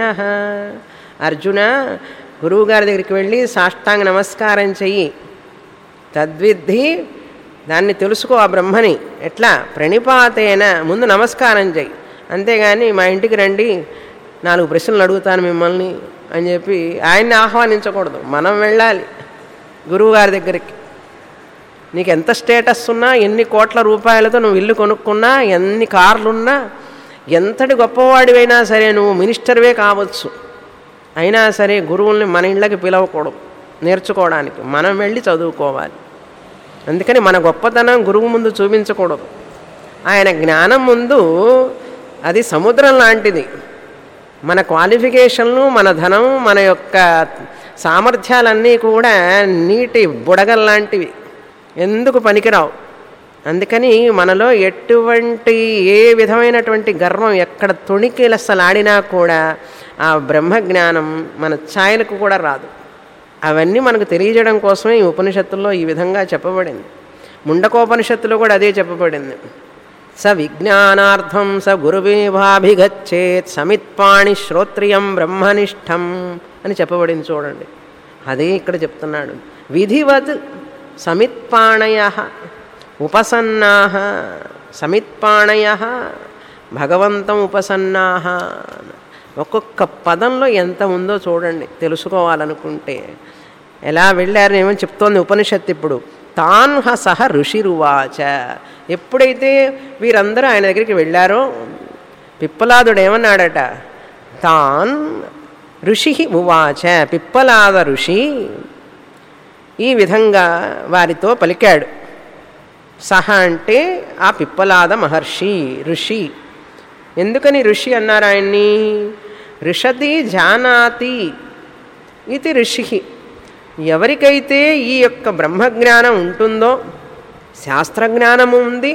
అర్జున గురువుగారి దగ్గరికి వెళ్ళి సాష్టాంగ నమస్కారం చెయ్యి తద్విద్ధి దాన్ని తెలుసుకో ఆ బ్రహ్మని ఎట్లా ప్రణిపాతేన ముందు నమస్కారం చెయ్యి అంతేగాని మా ఇంటికి రండి నాలుగు ప్రశ్నలు అడుగుతాను మిమ్మల్ని అని చెప్పి ఆయన్ని ఆహ్వానించకూడదు మనం వెళ్ళాలి గురువుగారి దగ్గరికి నీకు ఎంత స్టేటస్ ఉన్నా ఎన్ని కోట్ల రూపాయలతో నువ్వు ఇల్లు కొనుక్కున్నా ఎన్ని కార్లున్నా ఎంతటి గొప్పవాడివైనా సరే నువ్వు మినిస్టర్వే కావచ్చు అయినా సరే గురువుల్ని మన ఇళ్ళకి పిలవకూడదు నేర్చుకోవడానికి మనం వెళ్ళి చదువుకోవాలి అందుకని మన గొప్పతనం గురువు ముందు చూపించకూడదు ఆయన జ్ఞానం ముందు అది సముద్రం లాంటిది మన క్వాలిఫికేషన్లు మన ధనం మన యొక్క సామర్థ్యాలన్నీ కూడా నీటి బుడగల్లాంటివి ఎందుకు పనికిరావు అందుకని మనలో ఎటువంటి ఏ విధమైనటువంటి గర్వం ఎక్కడ తొణికిలసలాడినా కూడా ఆ బ్రహ్మజ్ఞానం మన ఛాయలకు కూడా రాదు అవన్నీ మనకు తెలియజేయడం కోసమే ఈ ఉపనిషత్తుల్లో ఈ విధంగా చెప్పబడింది ముండకోపనిషత్తులో కూడా అదే చెప్పబడింది స విజ్ఞానార్థం స గురువేవాభిగచ్చేత్ సమిత్పాణి శ్రోత్రియం బ్రహ్మనిష్టం అని చెప్పబడింది చూడండి అదే ఇక్కడ చెప్తున్నాడు విధివత్ సమిత్పాణయ ఉపసన్నా సమిత్పాణయ భగవంతం ఉపసన్నా ఒక్కొక్క పదంలో ఎంత ఉందో చూడండి తెలుసుకోవాలనుకుంటే ఎలా వెళ్ళారనేమో చెప్తోంది ఉపనిషత్తు ఇప్పుడు తాన్ సహ ఋషిరువాచ ఎప్పుడైతే వీరందరూ ఆయన దగ్గరికి వెళ్ళారో పిప్పలాదుడు ఏమన్నాడట తాన్ ఋషి ఉవాచ పిప్పలాద ఋషి ఈ విధంగా వారితో పలికాడు సహ అంటే ఆ పిప్పలాద మహర్షి ఋషి ఎందుకని ఋషి అన్నారు ఆయన్ని ఋషతి జానాతి ఇది ఋషి ఎవరికైతే ఈ యొక్క బ్రహ్మజ్ఞానం ఉంటుందో శాస్త్రజ్ఞానము ఉంది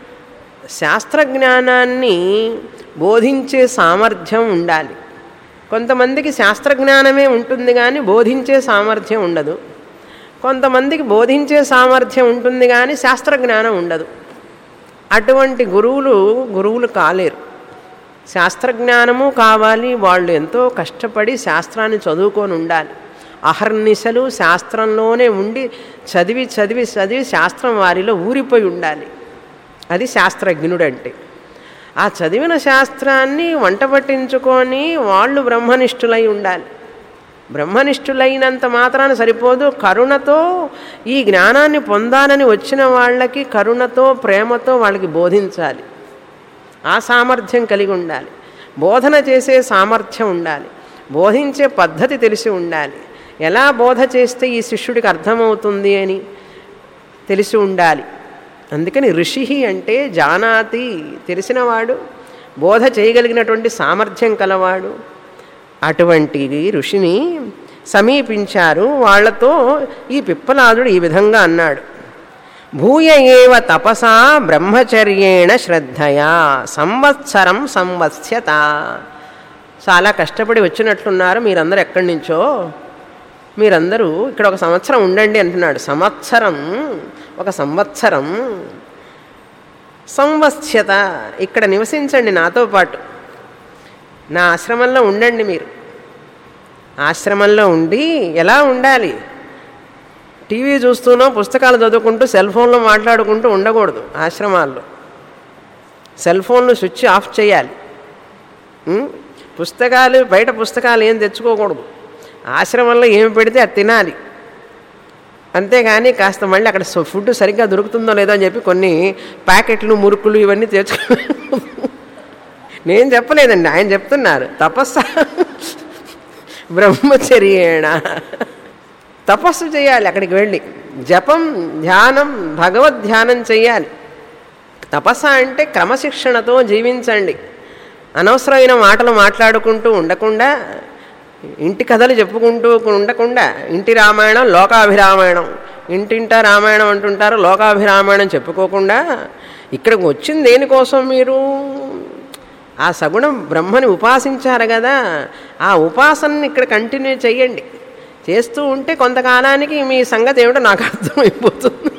శాస్త్రజ్ఞానాన్ని బోధించే సామర్థ్యం ఉండాలి కొంతమందికి శాస్త్రజ్ఞానమే ఉంటుంది కానీ బోధించే సామర్థ్యం ఉండదు కొంతమందికి బోధించే సామర్థ్యం ఉంటుంది కానీ శాస్త్రజ్ఞానం ఉండదు అటువంటి గురువులు గురువులు కాలేరు శాస్త్రజ్ఞానము కావాలి వాళ్ళు ఎంతో కష్టపడి శాస్త్రాన్ని చదువుకొని ఉండాలి అహర్నిశలు శాస్త్రంలోనే ఉండి చదివి చదివి చదివి శాస్త్రం వారిలో ఊరిపోయి ఉండాలి అది శాస్త్రజ్ఞుడంటే ఆ చదివిన శాస్త్రాన్ని వంట పట్టించుకొని వాళ్ళు బ్రహ్మనిష్ఠులై ఉండాలి బ్రహ్మనిష్ఠులైనంత మాత్రాన సరిపోదు కరుణతో ఈ జ్ఞానాన్ని పొందాలని వచ్చిన వాళ్ళకి కరుణతో ప్రేమతో వాళ్ళకి బోధించాలి ఆ సామర్థ్యం కలిగి ఉండాలి బోధన చేసే సామర్థ్యం ఉండాలి బోధించే పద్ధతి తెలిసి ఉండాలి ఎలా బోధ చేస్తే ఈ శిష్యుడికి అర్థమవుతుంది అని తెలిసి ఉండాలి అందుకని ఋషి అంటే జానాతి తెలిసినవాడు బోధ చేయగలిగినటువంటి సామర్థ్యం కలవాడు అటువంటి ఋషిని సమీపించారు వాళ్లతో ఈ పిప్పలాదుడు ఈ విధంగా అన్నాడు భూయ ఏవ తపసా బ్రహ్మచర్యేణ శ్రద్ధయా సంవత్సరం సంవత్స్యత చాలా కష్టపడి వచ్చినట్లున్నారు మీరందరూ ఎక్కడి నుంచో మీరందరూ ఇక్కడ ఒక సంవత్సరం ఉండండి అంటున్నాడు సంవత్సరం ఒక సంవత్సరం సంవత్స్యత ఇక్కడ నివసించండి నాతో పాటు నా ఆశ్రమంలో ఉండండి మీరు ఆశ్రమంలో ఉండి ఎలా ఉండాలి టీవీ చూస్తూనో పుస్తకాలు చదువుకుంటూ సెల్ ఫోన్లో మాట్లాడుకుంటూ ఉండకూడదు ఆశ్రమాల్లో సెల్ ఫోన్లు స్విచ్ ఆఫ్ చేయాలి ఉం? పుస్తకాలు బయట పుస్తకాలు ఏం తెచ్చుకోకూడదు ఆశ్రమంలో ఏమి పెడితే అది తినాలి అంతేగాని కాస్త మళ్ళీ అక్కడ సో- ఫుడ్ సరిగ్గా దొరుకుతుందో లేదో అని చెప్పి కొన్ని ప్యాకెట్లు మురుకులు ఇవన్నీ తెచ్చుకో నేను చెప్పలేదండి ఆయన చెప్తున్నారు తపస్స బ్రహ్మచర్యేణ తపస్సు చేయాలి అక్కడికి వెళ్ళి జపం ధ్యానం భగవద్ ధ్యానం చేయాలి తపస్స అంటే క్రమశిక్షణతో జీవించండి అనవసరమైన మాటలు మాట్లాడుకుంటూ ఉండకుండా ఇంటి కథలు చెప్పుకుంటూ ఉండకుండా ఇంటి రామాయణం లోకాభిరామాయణం ఇంటింట రామాయణం అంటుంటారు లోకాభిరామాయణం చెప్పుకోకుండా ఇక్కడికి వచ్చింది దేనికోసం మీరు ఆ సగుణం బ్రహ్మని ఉపాసించారు కదా ఆ ఉపాసనని ఇక్కడ కంటిన్యూ చేయండి చేస్తూ ఉంటే కొంతకాలానికి మీ సంగతి ఏమిటో నాకు అర్థమైపోతుంది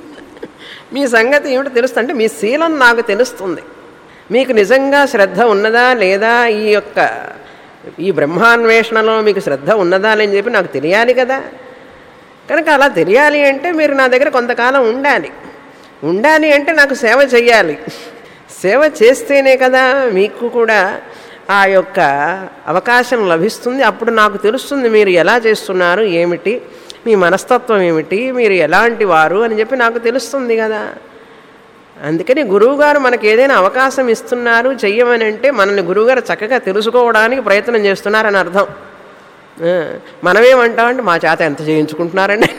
మీ సంగతి ఏమిటో తెలుస్తుంది అంటే మీ శీలం నాకు తెలుస్తుంది మీకు నిజంగా శ్రద్ధ ఉన్నదా లేదా ఈ యొక్క ఈ బ్రహ్మాన్వేషణలో మీకు శ్రద్ధ ఉన్నదా అని చెప్పి నాకు తెలియాలి కదా కనుక అలా తెలియాలి అంటే మీరు నా దగ్గర కొంతకాలం ఉండాలి ఉండాలి అంటే నాకు సేవ చెయ్యాలి సేవ చేస్తేనే కదా మీకు కూడా ఆ యొక్క అవకాశం లభిస్తుంది అప్పుడు నాకు తెలుస్తుంది మీరు ఎలా చేస్తున్నారు ఏమిటి మీ మనస్తత్వం ఏమిటి మీరు ఎలాంటి వారు అని చెప్పి నాకు తెలుస్తుంది కదా అందుకని గురువుగారు మనకి ఏదైనా అవకాశం ఇస్తున్నారు చెయ్యమని అంటే మనల్ని గురువుగారు చక్కగా తెలుసుకోవడానికి ప్రయత్నం చేస్తున్నారని అర్థం ఆ, మనమేమంటామంటే మా చేత ఎంత చేయించుకుంటున్నారండి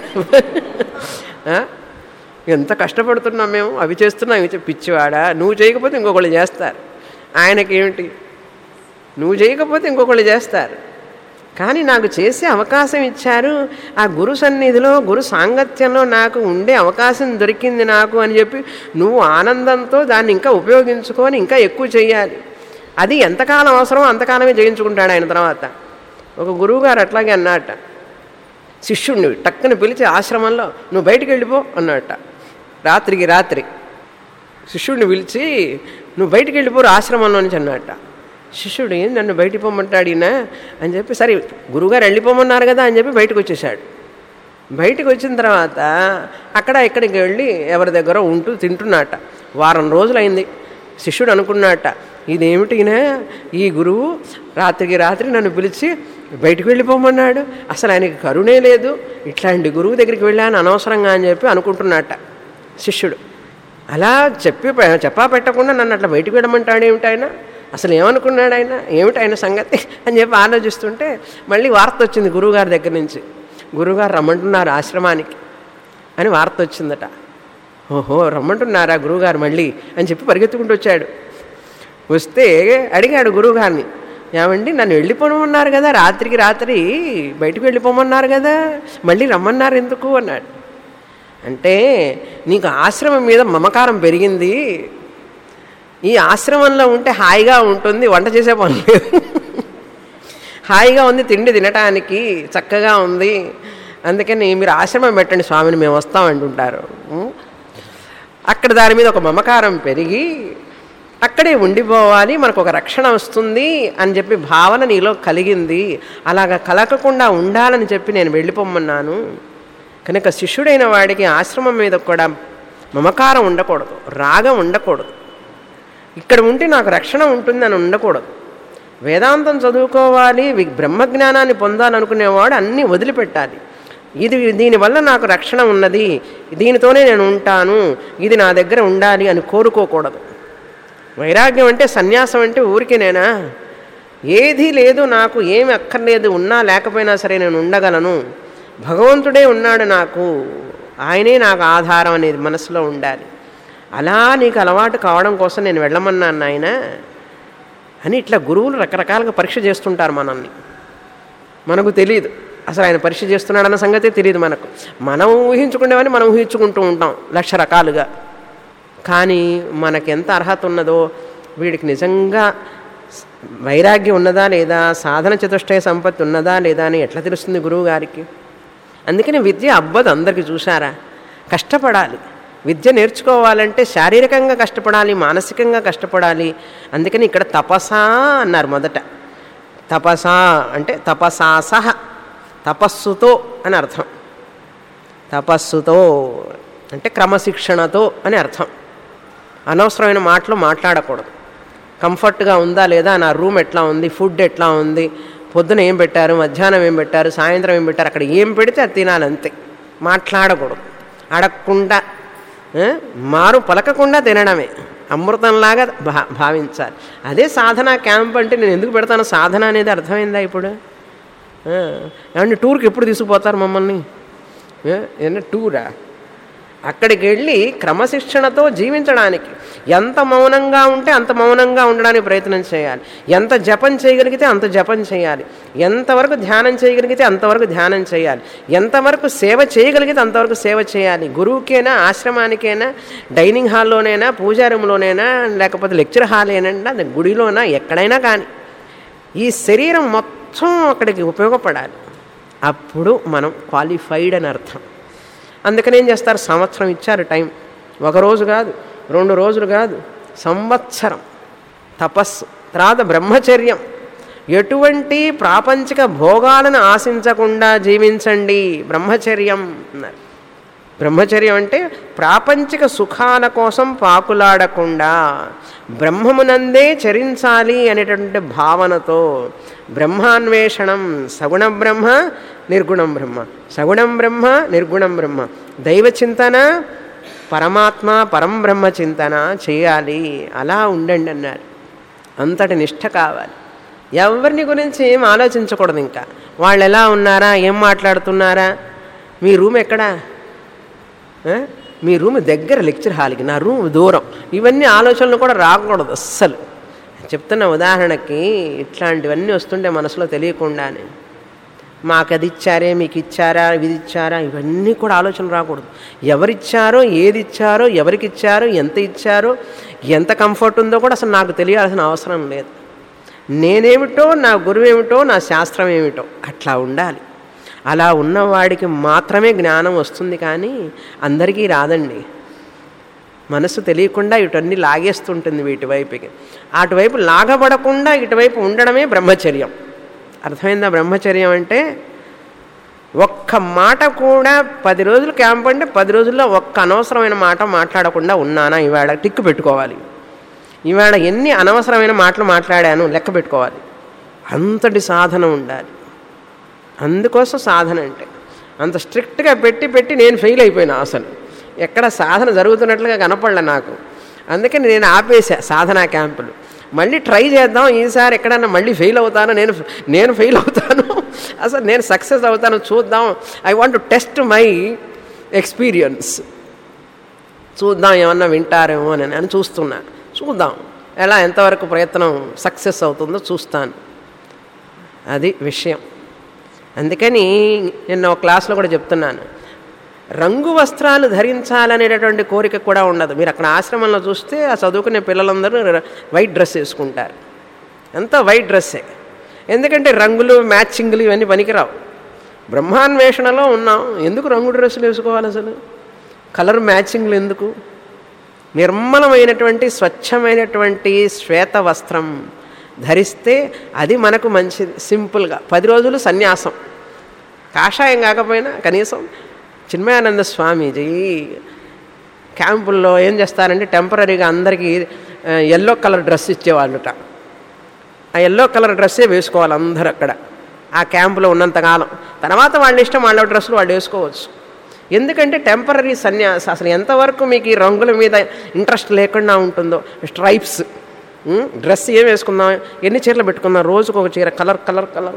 ఆ? ఎంత కష్టపడుతున్నాం మేము అవి చేస్తున్నాం ఇవి చే- పిచ్చివాడా నువ్వు చేయకపోతే ఇంకొకళ్ళు చేస్తారు ఆయనకి ఏమిటి నువ్వు చేయకపోతే ఇంకొకళ్ళు చేస్తారు కానీ నాకు చేసే అవకాశం ఇచ్చారు ఆ గురు సన్నిధిలో గురు సాంగత్యంలో నాకు ఉండే అవకాశం దొరికింది నాకు అని చెప్పి నువ్వు ఆనందంతో దాన్ని ఇంకా ఉపయోగించుకొని ఇంకా ఎక్కువ చేయాలి అది ఎంతకాలం అవసరమో అంతకాలమే చేయించుకుంటాడు ఆయన తర్వాత ఒక గురువుగారు అట్లాగే అన్నట్ట శిష్యుడిని టక్కుని పిలిచి ఆశ్రమంలో నువ్వు బయటికి వెళ్ళిపో అన్నట్ట రాత్రికి రాత్రి శిష్యుడిని పిలిచి నువ్వు బయటికి వెళ్ళిపోరు ఆశ్రమంలో నుంచి అన్నట్ట శిష్యుడు ఏం నన్ను బయటికి పోమంటాడు ఈయన అని చెప్పి సరే గురువుగారు వెళ్ళిపోమన్నారు కదా అని చెప్పి బయటకు వచ్చేసాడు బయటకు వచ్చిన తర్వాత అక్కడ ఇక్కడికి వెళ్ళి ఎవరి దగ్గర ఉంటూ తింటున్నట్ట వారం రోజులైంది శిష్యుడు అనుకున్నట్ట ఇదేమిటి ఈయన ఈ గురువు రాత్రికి రాత్రి నన్ను పిలిచి బయటికి వెళ్ళిపోమన్నాడు అసలు ఆయనకి కరుణే లేదు ఇట్లాంటి గురువు దగ్గరికి వెళ్ళాను అనవసరంగా అని చెప్పి అనుకుంటున్నట్ట శిష్యుడు అలా చెప్పి చెప్పా పెట్టకుండా నన్ను అట్లా బయటికి వెళ్ళమంటాడు ఏమిటి ఆయన అసలు ఏమనుకున్నాడు ఆయన ఏమిటి ఆయన సంగతి అని చెప్పి ఆలోచిస్తుంటే మళ్ళీ వార్త వచ్చింది గురువుగారి దగ్గర నుంచి గురువుగారు రమ్మంటున్నారు ఆశ్రమానికి అని వార్త వచ్చిందట ఓహో రమ్మంటున్నారా గురువుగారు మళ్ళీ అని చెప్పి పరిగెత్తుకుంటూ వచ్చాడు వస్తే అడిగాడు గురువుగారిని ఏమండి నన్ను వెళ్ళిపోమన్నారు కదా రాత్రికి రాత్రి బయటికి వెళ్ళిపోమన్నారు కదా మళ్ళీ రమ్మన్నారు ఎందుకు అన్నాడు అంటే నీకు ఆశ్రమం మీద మమకారం పెరిగింది ఈ ఆశ్రమంలో ఉంటే హాయిగా ఉంటుంది వంట చేసే పని లేదు హాయిగా ఉంది తిండి తినటానికి చక్కగా ఉంది అందుకని మీరు ఆశ్రమం పెట్టండి స్వామిని మేము వస్తామంటుంటారు ఉం? అక్కడ దాని మీద ఒక మమకారం పెరిగి అక్కడే ఉండిపోవాలి మనకు ఒక రక్షణ వస్తుంది అని చెప్పి భావన నీలో కలిగింది అలాగ కలగకుండా ఉండాలని చెప్పి నేను వెళ్ళిపోమన్నాను కనుక శిష్యుడైన వాడికి ఆశ్రమం మీద కూడా మమకారం ఉండకూడదు రాగం ఉండకూడదు ఇక్కడ ఉంటే నాకు రక్షణ ఉంటుందని ఉండకూడదు వేదాంతం చదువుకోవాలి వి- బ్రహ్మజ్ఞానాన్ని పొందాలనుకునేవాడు అన్నీ వదిలిపెట్టాలి ఇది దీనివల్ల నాకు రక్షణ ఉన్నది దీనితోనే నేను ఉంటాను ఇది నా దగ్గర ఉండాలి అని కోరుకోకూడదు వైరాగ్యం అంటే సన్యాసం అంటే ఊరికేనేనా ఏదీ లేదు నాకు ఏమి అక్కర్లేదు ఉన్నా లేకపోయినా సరే నేను ఉండగలను భగవంతుడే ఉన్నాడు నాకు ఆయనే నాకు ఆధారం అనేది మనసులో ఉండాలి అలా నీకు అలవాటు కావడం కోసం నేను వెళ్ళమన్నాను నాయన అని ఇట్లా గురువులు రకరకాలుగా పరీక్ష చేస్తుంటారు మనల్ని మనకు తెలియదు అసలు ఆయన పరీక్ష చేస్తున్నాడన్న సంగతే తెలియదు మనకు మనం ఊహించుకునేవని మనం ఊహించుకుంటూ ఉంటాం లక్ష రకాలుగా కానీ మనకెంత అర్హత ఉన్నదో వీడికి నిజంగా వైరాగ్యం ఉన్నదా లేదా సాధన చతుష్టయ సంపత్తి ఉన్నదా లేదా అని ఎట్లా తెలుస్తుంది గురువు గారికి అందుకని విద్య అబ్బదు అందరికీ చూసారా కష్టపడాలి విద్య నేర్చుకోవాలంటే శారీరకంగా కష్టపడాలి మానసికంగా కష్టపడాలి అందుకని ఇక్కడ తపసా అన్నారు మొదట తపసా అంటే తపసాసహ తపస్సుతో అని అర్థం తపస్సుతో అంటే క్రమశిక్షణతో అని అర్థం అనవసరమైన మాటలు మాట్లాడకూడదు కంఫర్ట్గా ఉందా లేదా నా రూమ్ ఎట్లా ఉంది ఫుడ్ ఎట్లా ఉంది పొద్దున ఏం పెట్టారు మధ్యాహ్నం ఏం పెట్టారు సాయంత్రం ఏం పెట్టారు అక్కడ ఏం పెడితే అది తినాలి అంతే మాట్లాడకూడదు అడగకుండా ఆ, మారు పలకకుండా తినడమే అమృతంలాగా భా భావించాలి అదే సాధన క్యాంప్ అంటే నేను ఎందుకు పెడతాను సాధన అనేది అర్థమైందా ఇప్పుడు ఆ, ఏమంటే టూర్కి ఎప్పుడు తీసుకుపోతారు మమ్మల్ని ఏ, ఏమన్నా టూరా అక్కడికి వెళ్ళి క్రమశిక్షణతో జీవించడానికి ఎంత మౌనంగా ఉంటే అంత మౌనంగా ఉండడానికి ప్రయత్నం చేయాలి ఎంత జపం చేయగలిగితే అంత జపం చేయాలి ఎంతవరకు ధ్యానం చేయగలిగితే అంతవరకు ధ్యానం చేయాలి ఎంతవరకు సేవ చేయగలిగితే అంతవరకు సేవ చేయాలి గురువుకైనా ఆశ్రమానికైనా డైనింగ్ హాల్లోనైనా పూజా రూమ్లోనైనా లేకపోతే లెక్చర్ హాల్ అయినా గుడిలోనా ఎక్కడైనా కానీ ఈ శరీరం మొత్తం అక్కడికి ఉపయోగపడాలి అప్పుడు మనం క్వాలిఫైడ్ అని అర్థం అందుకని ఏం చేస్తారు సంవత్సరం ఇచ్చారు టైం ఒక రోజు కాదు రెండు రోజులు కాదు సంవత్సరం తపస్సు తర్వాత బ్రహ్మచర్యం ఎటువంటి ప్రాపంచిక భోగాలను ఆశించకుండా జీవించండి బ్రహ్మచర్యం అన్నారు బ్రహ్మచర్యం అంటే ప్రాపంచిక సుఖాల కోసం పాకులాడకుండా బ్రహ్మమునందే చరించాలి అనేటటువంటి భావనతో బ్రహ్మాన్వేషణం సగుణ బ్రహ్మ నిర్గుణం బ్రహ్మ సగుణం బ్రహ్మ నిర్గుణం బ్రహ్మ దైవ చింతన పరమాత్మ పరం బ్రహ్మ చింతన చేయాలి అలా ఉండండి అన్నారు అంతటి నిష్ట కావాలి ఎవరిని గురించి ఏం ఆలోచించకూడదు ఇంకా వాళ్ళు ఎలా ఉన్నారా ఏం మాట్లాడుతున్నారా మీ రూమ్ ఎక్కడా ఆ? మీ రూమ్ దగ్గర లెక్చర్ హాల్కి నా రూమ్ దూరం ఇవన్నీ ఆలోచనలు కూడా రాకూడదు అస్సలు చెప్తున్న ఉదాహరణకి ఇట్లాంటివన్నీ వస్తుంటే మనసులో తెలియకుండానే మాకు అది ఇచ్చారే మీకు ఇచ్చారా ఇది ఇచ్చారా ఇవన్నీ కూడా ఆలోచన రాకూడదు ఎవరిచ్చారో ఏది ఇచ్చారో ఎవరికి ఇచ్చారో ఎంత ఇచ్చారో ఎంత కంఫర్ట్ ఉందో కూడా అసలు నాకు తెలియాల్సిన అవసరం లేదు నేనేమిటో నా గురువు ఏమిటో నా శాస్త్రం ఏమిటో అట్లా ఉండాలి అలా ఉన్నవాడికి మాత్రమే జ్ఞానం వస్తుంది కానీ అందరికీ రాదండి మనసు తెలియకుండా ఇటన్నీ లాగేస్తుంటుంది వీటి వైపుకి అటువైపు లాగబడకుండా ఇటువైపు ఉండడమే బ్రహ్మచర్యం అర్థమైందా బ్రహ్మచర్యం అంటే ఒక్క మాట కూడా పది రోజులు క్యాంప్ అంటే పది రోజుల్లో ఒక్క అనవసరమైన మాట మాట్లాడకుండా ఉన్నానా ఇవాళ టిక్కు పెట్టుకోవాలి ఇవాళ ఎన్ని అనవసరమైన మాటలు మాట్లాడాను లెక్క పెట్టుకోవాలి అంతటి సాధన ఉండాలి అందుకోసం సాధన అంటే అంత స్ట్రిక్ట్గా పెట్టి పెట్టి నేను ఫెయిల్ అయిపోయినా అసలు ఎక్కడ సాధన జరుగుతున్నట్లుగా కనపడలే నాకు అందుకని నేను ఆపేసా సాధనా క్యాంపులు మళ్ళీ ట్రై చేద్దాం ఈసారి ఎక్కడన్నా మళ్ళీ ఫెయిల్ అవుతాను నేను నేను ఫెయిల్ అవుతాను అసలు నేను సక్సెస్ అవుతాను చూద్దాం I want to test my experience చూద్దాం ఏమన్నా వింటారేమో అని అని చూస్తున్నాను చూద్దాం ఎలా ఎంతవరకు ప్రయత్నం సక్సెస్ అవుతుందో చూస్తాను అది విషయం అందుకని నిన్న ఒక క్లాస్లో కూడా చెప్తున్నాను రంగు వస్త్రాలు ధరించాలనేటటువంటి కోరిక కూడా ఉండదు మీరు అక్కడ ఆశ్రమంలో చూస్తే ఆ చదువుకునే పిల్లలందరూ వైట్ డ్రెస్ వేసుకుంటారు అంతా వైట్ డ్రెస్సే ఎందుకంటే రంగులు మ్యాచింగ్లు ఇవన్నీ పనికిరావు బ్రహ్మాన్వేషణలో ఉన్నాం ఎందుకు రంగు డ్రెస్సులు వేసుకోవాలి అసలు కలర్ మ్యాచింగ్లు ఎందుకు నిర్మలమైనటువంటి స్వచ్ఛమైనటువంటి శ్వేత వస్త్రం ధరిస్తే అది మనకు మంచిది సింపుల్గా పది రోజులు సన్యాసం కాషాయం కాకపోయినా కనీసం చిన్మయానంద స్వామీజీ క్యాంపుల్లో ఏం చేస్తారంటే టెంపరీగా అందరికీ ఎల్లో కలర్ డ్రెస్ ఇచ్చేవాళ్ళుట ఆ ఎల్లో కలర్ డ్రెస్సే వేసుకోవాలి అందరూ అక్కడ ఆ క్యాంపులో ఉన్నంతకాలం తర్వాత వాళ్ళ ఇష్టం వాళ్ళ డ్రెస్సులు వాళ్ళు వేసుకోవచ్చు ఎందుకంటే టెంపరీ సన్యాస అసలు ఎంతవరకు మీకు ఈ రంగుల మీద ఇంట్రెస్ట్ లేకుండా ఉంటుందో స్ట్రైప్స్ డ్రెస్ ఏం వేసుకుందాం ఎన్ని చీరలు పెట్టుకుందాం రోజుకు ఒక చీర కలర్ కలర్ కలర్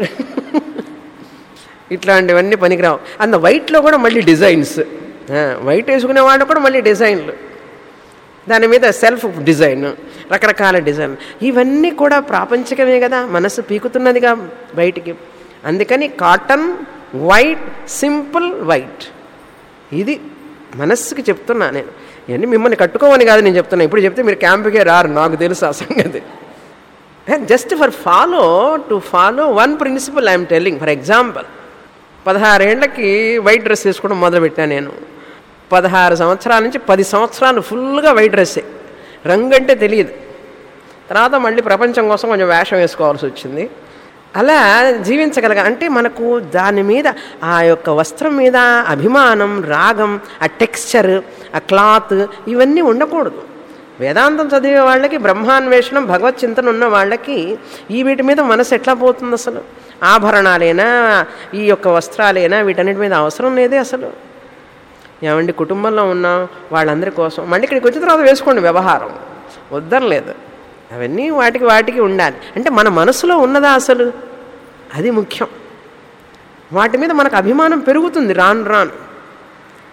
ఇట్లాంటివన్నీ పనికిరావు అంత వైట్లో కూడా మళ్ళీ డిజైన్స్ వైట్ వేసుకునే వాళ్ళు కూడా మళ్ళీ డిజైన్లు దాని మీద సెల్ఫ్ డిజైన్ రకరకాల డిజైన్ ఇవన్నీ కూడా ప్రాపంచికమే కదా మనసు పీకుతున్నదిగా బయటికి అందుకని కాటన్ వైట్ సింపుల్ వైట్ ఇది మనస్సుకి చెప్తున్నా నేను ఇవన్నీ మిమ్మల్ని కట్టుకోమని కాదు నేను చెప్తున్నా ఇప్పుడు చెప్తే మీరు క్యాంప్కే రారు నాకు తెలుసు ఆ సంగతి just for follow to follow one principle I'm telling for example పదహారేళ్లకి వైట్ డ్రెస్ వేసుకోవడం మొదలుపెట్టాను నేను పదహారు సంవత్సరాల నుంచి పది సంవత్సరాలు ఫుల్గా వైట్ డ్రెస్సే రంగు అంటే తెలియదు తర్వాత మళ్ళీ ప్రపంచం కోసం కొంచెం వేషం వేసుకోవాల్సి వచ్చింది అలా జీవించగలగ అంటే మనకు దాని మీద ఆ యొక్క వస్త్రం మీద అభిమానం రాగం ఆ టెక్స్చర్ ఆ క్లాత్ ఇవన్నీ ఉండకూడదు వేదాంతం చదివే వాళ్ళకి బ్రహ్మాన్వేషణం భగవత్ చింతన ఉన్న వాళ్ళకి ఈ వీటి మీద మనసు ఎట్లా పోతుంది అసలు ఆభరణాలైనా ఈ యొక్క వస్త్రాలైనా వీటన్నిటి మీద అవసరం లేదే అసలు ఏమండి కుటుంబంలో ఉన్న వాళ్ళందరి కోసం మళ్ళీ ఇక్కడికి వచ్చిన తర్వాత వేసుకోండి వ్యవహారం వద్దనలేదు అవన్నీ వాటికి వాటికి ఉండాలి అంటే మన మనసులో ఉన్నదా అసలు అది ముఖ్యం వాటి మీద మనకు అభిమానం పెరుగుతుంది రాను రాను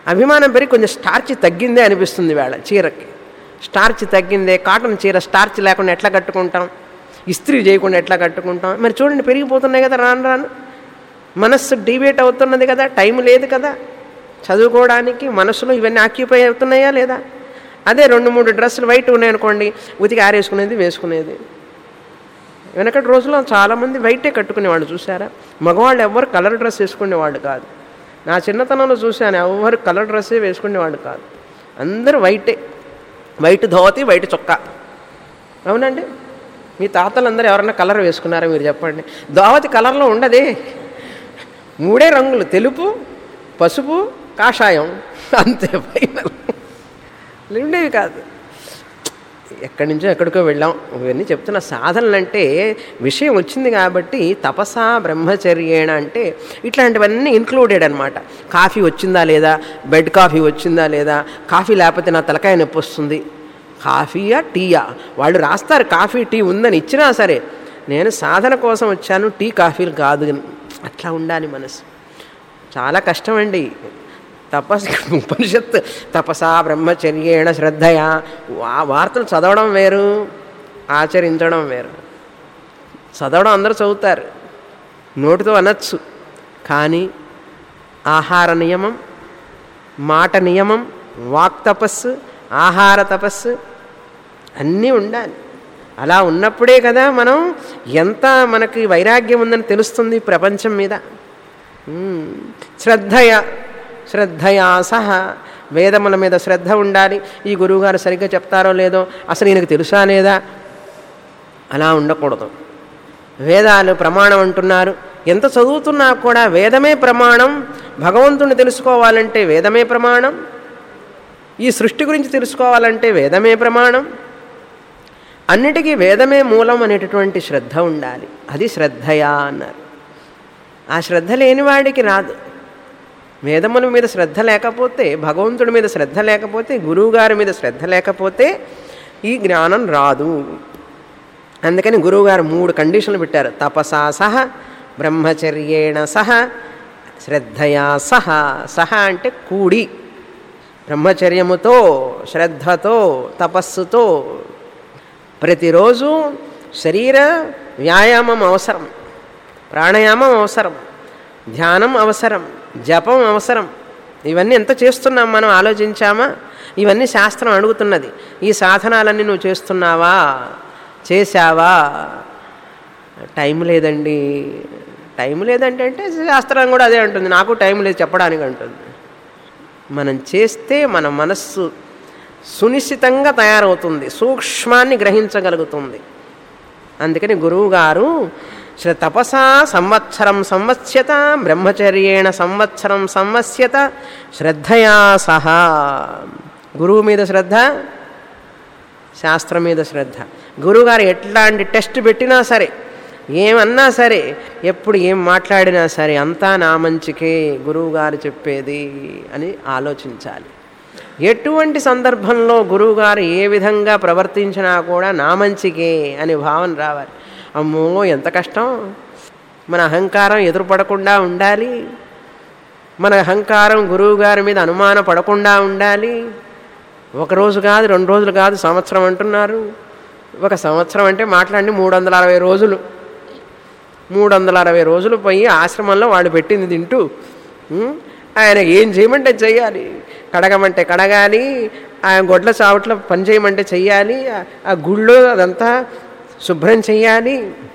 అభిమానం పెరిగి కొంచెం స్టార్చ్ తగ్గిందే అనిపిస్తుంది వేళ చీరకి స్టార్చ్ తగ్గిందే కాటన్ చీర స్టార్చ్ లేకుండా ఎట్లా కట్టుకుంటాం ఇస్త్రీ చేయకుండా ఎట్లా కట్టుకుంటాం మరి చూడండి పెరిగిపోతున్నాయి కదా రాను రాను మనస్సు డిబేట్ అవుతున్నది కదా టైం లేదు కదా చదువుకోవడానికి మనసులో ఇవన్నీ ఆక్యుపై అవుతున్నాయా లేదా అదే రెండు మూడు డ్రెస్సులు వైట్ ఉన్నాయనుకోండి ఉతికి ఆరేసుకునేది వేసుకునేది వెనకటి రోజుల్లో చాలామంది వైటే కట్టుకునేవాళ్ళు చూసారా మగవాళ్ళు ఎవ్వరు కలర్ డ్రెస్ వేసుకునేవాళ్ళు కాదు నా చిన్నతనంలో చూశాను ఎవరు కలర్ డ్రెస్సే వేసుకునేవాళ్ళు కాదు అందరూ వైటే వైట్ ధోతి వైట్ చొక్కా అవునండి మీ తాతలందరూ ఎవరన్నా కలర్ వేసుకున్నారా మీరు చెప్పండి దోవతి కలర్లో ఉండదే మూడే రంగులు తెలుపు పసుపు కాషాయం అంతే ఫైనల్ ఉండేవి కాదు ఎక్కడి నుంచో ఎక్కడికో వెళ్ళాం ఇవన్నీ చెప్తున్న సాధనలు అంటే విషయం వచ్చింది కాబట్టి తపస బ్రహ్మచర్యేణ అంటే ఇట్లాంటివన్నీ ఇన్క్లూడెడ్ అనమాట కాఫీ వచ్చిందా లేదా బెడ్ కాఫీ వచ్చిందా లేదా కాఫీ లేకపోతే నా తలకాయ నొప్పి వస్తుంది కాఫీయా టీయా వాళ్ళు రాస్తారు కాఫీ టీ ఉందని ఇచ్చినా సరే నేను సాధన కోసం వచ్చాను టీ కాఫీలు కాదు అట్లా ఉండాలి మనసు చాలా కష్టమండి తపస్ ఉపనిషత్ తపసా బ్రహ్మచర్యేణ శ్రద్ధయా ఆ వార్తలు చదవడం వేరు ఆచరించడం వేరు చదవడం అందరూ చదువుతారు నోటితో అనొచ్చు కానీ ఆహార నియమం మాట నియమం వాక్ తపస్సు ఆహార తపస్సు అన్నీ ఉండాలి అలా ఉన్నప్పుడే కదా మనం ఎంత మనకి వైరాగ్యం ఉందని తెలుస్తుంది ప్రపంచం మీద శ్రద్ధయ శ్రద్ధయా సహా వేదముల మీద శ్రద్ధ ఉండాలి ఈ గురువుగారు సరిగ్గా చెప్తారో లేదో అసలు ఈయనకు తెలుసా లేదా అలా ఉండకూడదు వేదాలు ప్రమాణం అంటున్నారు ఎంత చదువుతున్నా కూడా వేదమే ప్రమాణం భగవంతుని తెలుసుకోవాలంటే వేదమే ప్రమాణం ఈ సృష్టి గురించి తెలుసుకోవాలంటే వేదమే ప్రమాణం అన్నిటికీ వేదమే మూలం అనేటటువంటి శ్రద్ధ ఉండాలి అది శ్రద్ధయా అన్నారు ఆ శ్రద్ధ లేనివాడికి రాదు వేదముల మీద శ్రద్ధ లేకపోతే భగవంతుడి మీద శ్రద్ధ లేకపోతే గురువుగారి మీద శ్రద్ధ లేకపోతే ఈ జ్ఞానం రాదు అందుకని గురువుగారు మూడు కండిషన్లు పెట్టారు తపసా సహ బ్రహ్మచర్యేణ సహ శ్రద్ధయా సహ సహ అంటే కూడి బ్రహ్మచర్యముతో శ్రద్ధతో తపస్సుతో ప్రతిరోజు శరీర వ్యాయామం అవసరం ప్రాణాయామం అవసరం ధ్యానం అవసరం జపం అవసరం ఇవన్నీ ఎంత చేస్తున్నాం మనం ఆలోచించామా ఇవన్నీ శాస్త్రం అడుగుతున్నది ఈ సాధనాలన్నీ నువ్వు చేస్తున్నావా చేశావా టైం లేదండి టైం లేదంటే అంటే శాస్త్రం కూడా అదే అంటుంది నాకు టైం లేదు చెప్పడానికి అంటుంది మనం చేస్తే మన మనస్సు సునిశ్చితంగా తయారవుతుంది సూక్ష్మాన్ని గ్రహించగలుగుతుంది అందుకని గురువుగారు శ్ర తపసా సంవత్సరం సంవత్స్యత బ్రహ్మచర్యేణ సంవత్సరం సంవత్స్యత శ్రద్ధయా సహా గురువు మీద శ్రద్ధ శాస్త్రం మీద శ్రద్ధ గురువుగారు ఎట్లాంటి టెస్ట్ పెట్టినా సరే ఏమన్నా సరే ఎప్పుడు ఏం మాట్లాడినా సరే అంతా నా మంచికే గురువుగారు చెప్పేది అని ఆలోచించాలి ఎటువంటి సందర్భంలో గురువుగారు ఏ విధంగా ప్రవర్తించినా కూడా నా మంచికే అనే భావన రావాలి అమ్మో ఎంత కష్టం మన అహంకారం ఎదురుపడకుండా ఉండాలి మన అహంకారం గురువుగారి మీద అనుమాన పడకుండా ఉండాలి ఒక రోజు కాదు రెండు రోజులు కాదు సంవత్సరం అంటున్నారు ఒక సంవత్సరం అంటే మాట్లాడి మూడు వందల అరవై రోజులు మూడు వందల అరవై రోజులు పోయి ఆశ్రమంలో వాడు పెట్టింది తింటూ ఆయన ఏం చేయమంటే చెయ్యాలి కడగమంటే కడగాలి ఆ గొడ్ల చావట్లో పని చేయమంటే చెయ్యాలి ఆ గుళ్ళో అదంతా శుభ్రం చెయ్యాలి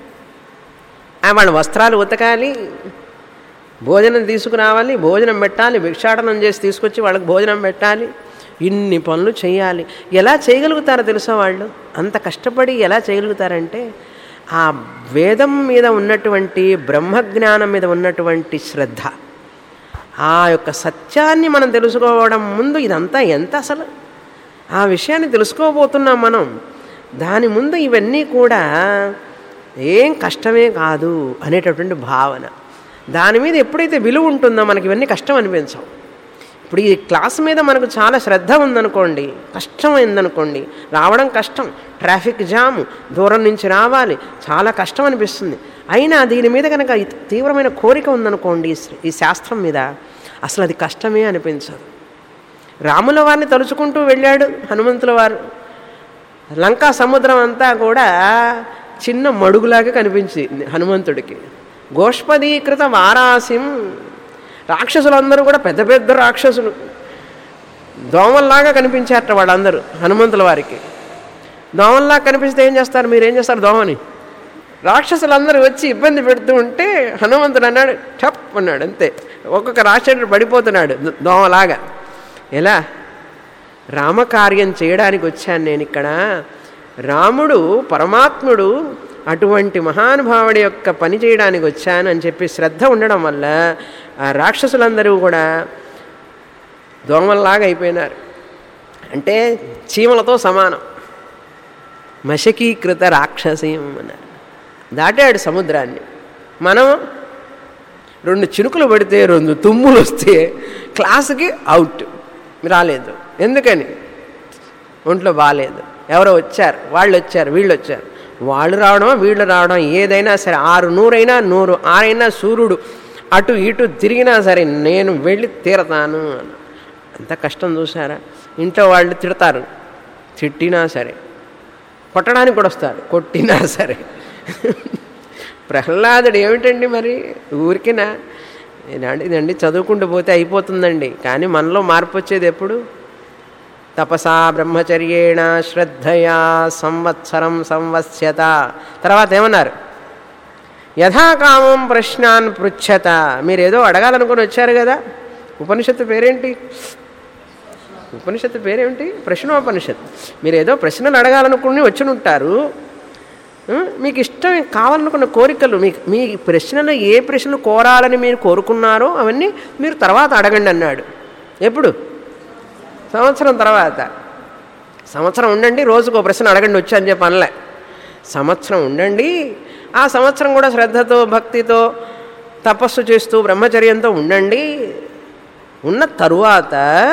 వాళ్ళ వస్త్రాలు ఉతకాలి భోజనం తీసుకురావాలి భోజనం పెట్టాలి భిక్షాటనం చేసి తీసుకొచ్చి వాళ్ళకి భోజనం పెట్టాలి ఇన్ని పనులు చేయాలి ఎలా చేయగలుగుతారో తెలుసా వాళ్ళు అంత కష్టపడి ఎలా చేయగలుగుతారంటే ఆ వేదం మీద ఉన్నటువంటి బ్రహ్మజ్ఞానం మీద ఉన్నటువంటి శ్రద్ధ ఆ యొక్క సత్యాన్ని మనం తెలుసుకోవడం ముందు ఇదంతా ఎంత అసలు ఆ విషయాన్ని తెలుసుకోబోతున్నాం మనం దాని ముందు ఇవన్నీ కూడా ఏం కష్టమే కాదు అనేటటువంటి భావన దాని మీద ఎప్పుడైతే విలువ ఉంటుందో మనకి ఇవన్నీ కష్టం అనిపించవు ఇప్పుడు ఈ క్లాస్ మీద మనకు చాలా శ్రద్ధ ఉందనుకోండి కష్టమైందనుకోండి రావడం కష్టం ట్రాఫిక్ జామ్ దూరం నుంచి రావాలి చాలా కష్టం అనిపిస్తుంది అయినా దీని మీద కనుక తీవ్రమైన కోరిక ఉందనుకోండి ఈ శాస్త్రం మీద అసలు అది కష్టమే అనిపించదు రాముల వారిని తలుచుకుంటూ వెళ్ళాడు హనుమంతుల వారు లంకా సముద్రం అంతా కూడా చిన్న మడుగులాగా కనిపించింది హనుమంతుడికి గోష్పదీకృత వారాసిం రాక్షసులందరూ కూడా పెద్ద పెద్ద రాక్షసులు దోమల్లాగా కనిపించారట వాళ్ళందరూ హనుమంతుల వారికి దోమల్లాగా కనిపిస్తే ఏం చేస్తారు మీరు ఏం చేస్తారు దోమని రాక్షసులందరూ వచ్చి ఇబ్బంది పెడుతూ ఉంటే హనుమంతుడు అన్నాడు టప్ అన్నాడు అంతే ఒక్కొక్క రాక్షసుడు పడిపోతున్నాడు దో- దోమలాగా ఎలా రామకార్యం చేయడానికి వచ్చాను నేను ఇక్కడ రాముడు పరమాత్ముడు అటువంటి మహానుభావుడి యొక్క పని చేయడానికి వచ్చాను అని చెప్పి శ్రద్ధ ఉండడం వల్ల ఆ రాక్షసులందరూ కూడా దోమల్లాగా అయిపోయినారు అంటే చీమలతో సమానం మశకీకృత రాక్షసీం అన్నారు దాటాడు సముద్రాన్ని మనం రెండు చినుకులు పడితే రెండు తుమ్ములు వస్తే క్లాసుకి అవుట్ రాలేదు ఎందుకని ఒంట్లో బాగాలేదు ఎవరో వచ్చారు వాళ్ళు వచ్చారు వీళ్ళు వచ్చారు వాళ్ళు రావడం వీళ్ళు రావడం ఏదైనా సరే ఆరు నూరైనా నూరు ఆరైనా సూర్యుడు అటు ఇటు తిరిగినా సరే నేను వెళ్ళి తీరతాను అన్న. అంత కష్టం చూసారా ఇంట్లో వాళ్ళు తిడతారు తిట్టినా సరే కొట్టడానికి కూడా వస్తారు కొట్టినా సరే ప్రహ్లాదుడు ఏమిటండి మరి ఊరికినా ఇదండి ఇదండి చదువుకుంటూ పోతే అయిపోతుందండి కానీ మనలో మార్పు వచ్చేది ఎప్పుడు తపసా బ్రహ్మచర్యేణ శ్రద్ధయా సంవత్సరం సంవత్స్యత తర్వాత ఏమన్నారు యథాకామం ప్రశ్నాన్ పృచ్ఛత మీరు ఏదో అడగాలనుకుని వచ్చారు కదా ఉపనిషత్తు పేరేంటి ఉపనిషత్తు పేరేమిటి ప్రశ్నోపనిషత్ మీరు ఏదో ప్రశ్నలు అడగాలనుకుని వచ్చి ఉంటారు ఆ, మీకు ఇష్టం కావాలనుకున్న కోరికలు మీకు మీ ప్రశ్నలు ఏ ప్రశ్నలు కోరాలని మీరు కోరుకున్నారో అవన్నీ మీరు తర్వాత అడగండి అన్నాడు ఎప్పుడు సంవత్సరం తర్వాత సంవత్సరం ఉండండి రోజుకు ప్రశ్న అడగండి వచ్చి అని చెప్పి అనలే సంవత్సరం ఉండండి ఆ సంవత్సరం కూడా శ్రద్ధతో భక్తితో తపస్సు చేస్తూ బ్రహ్మచర్యంతో ఉండండి ఉన్న తరువాత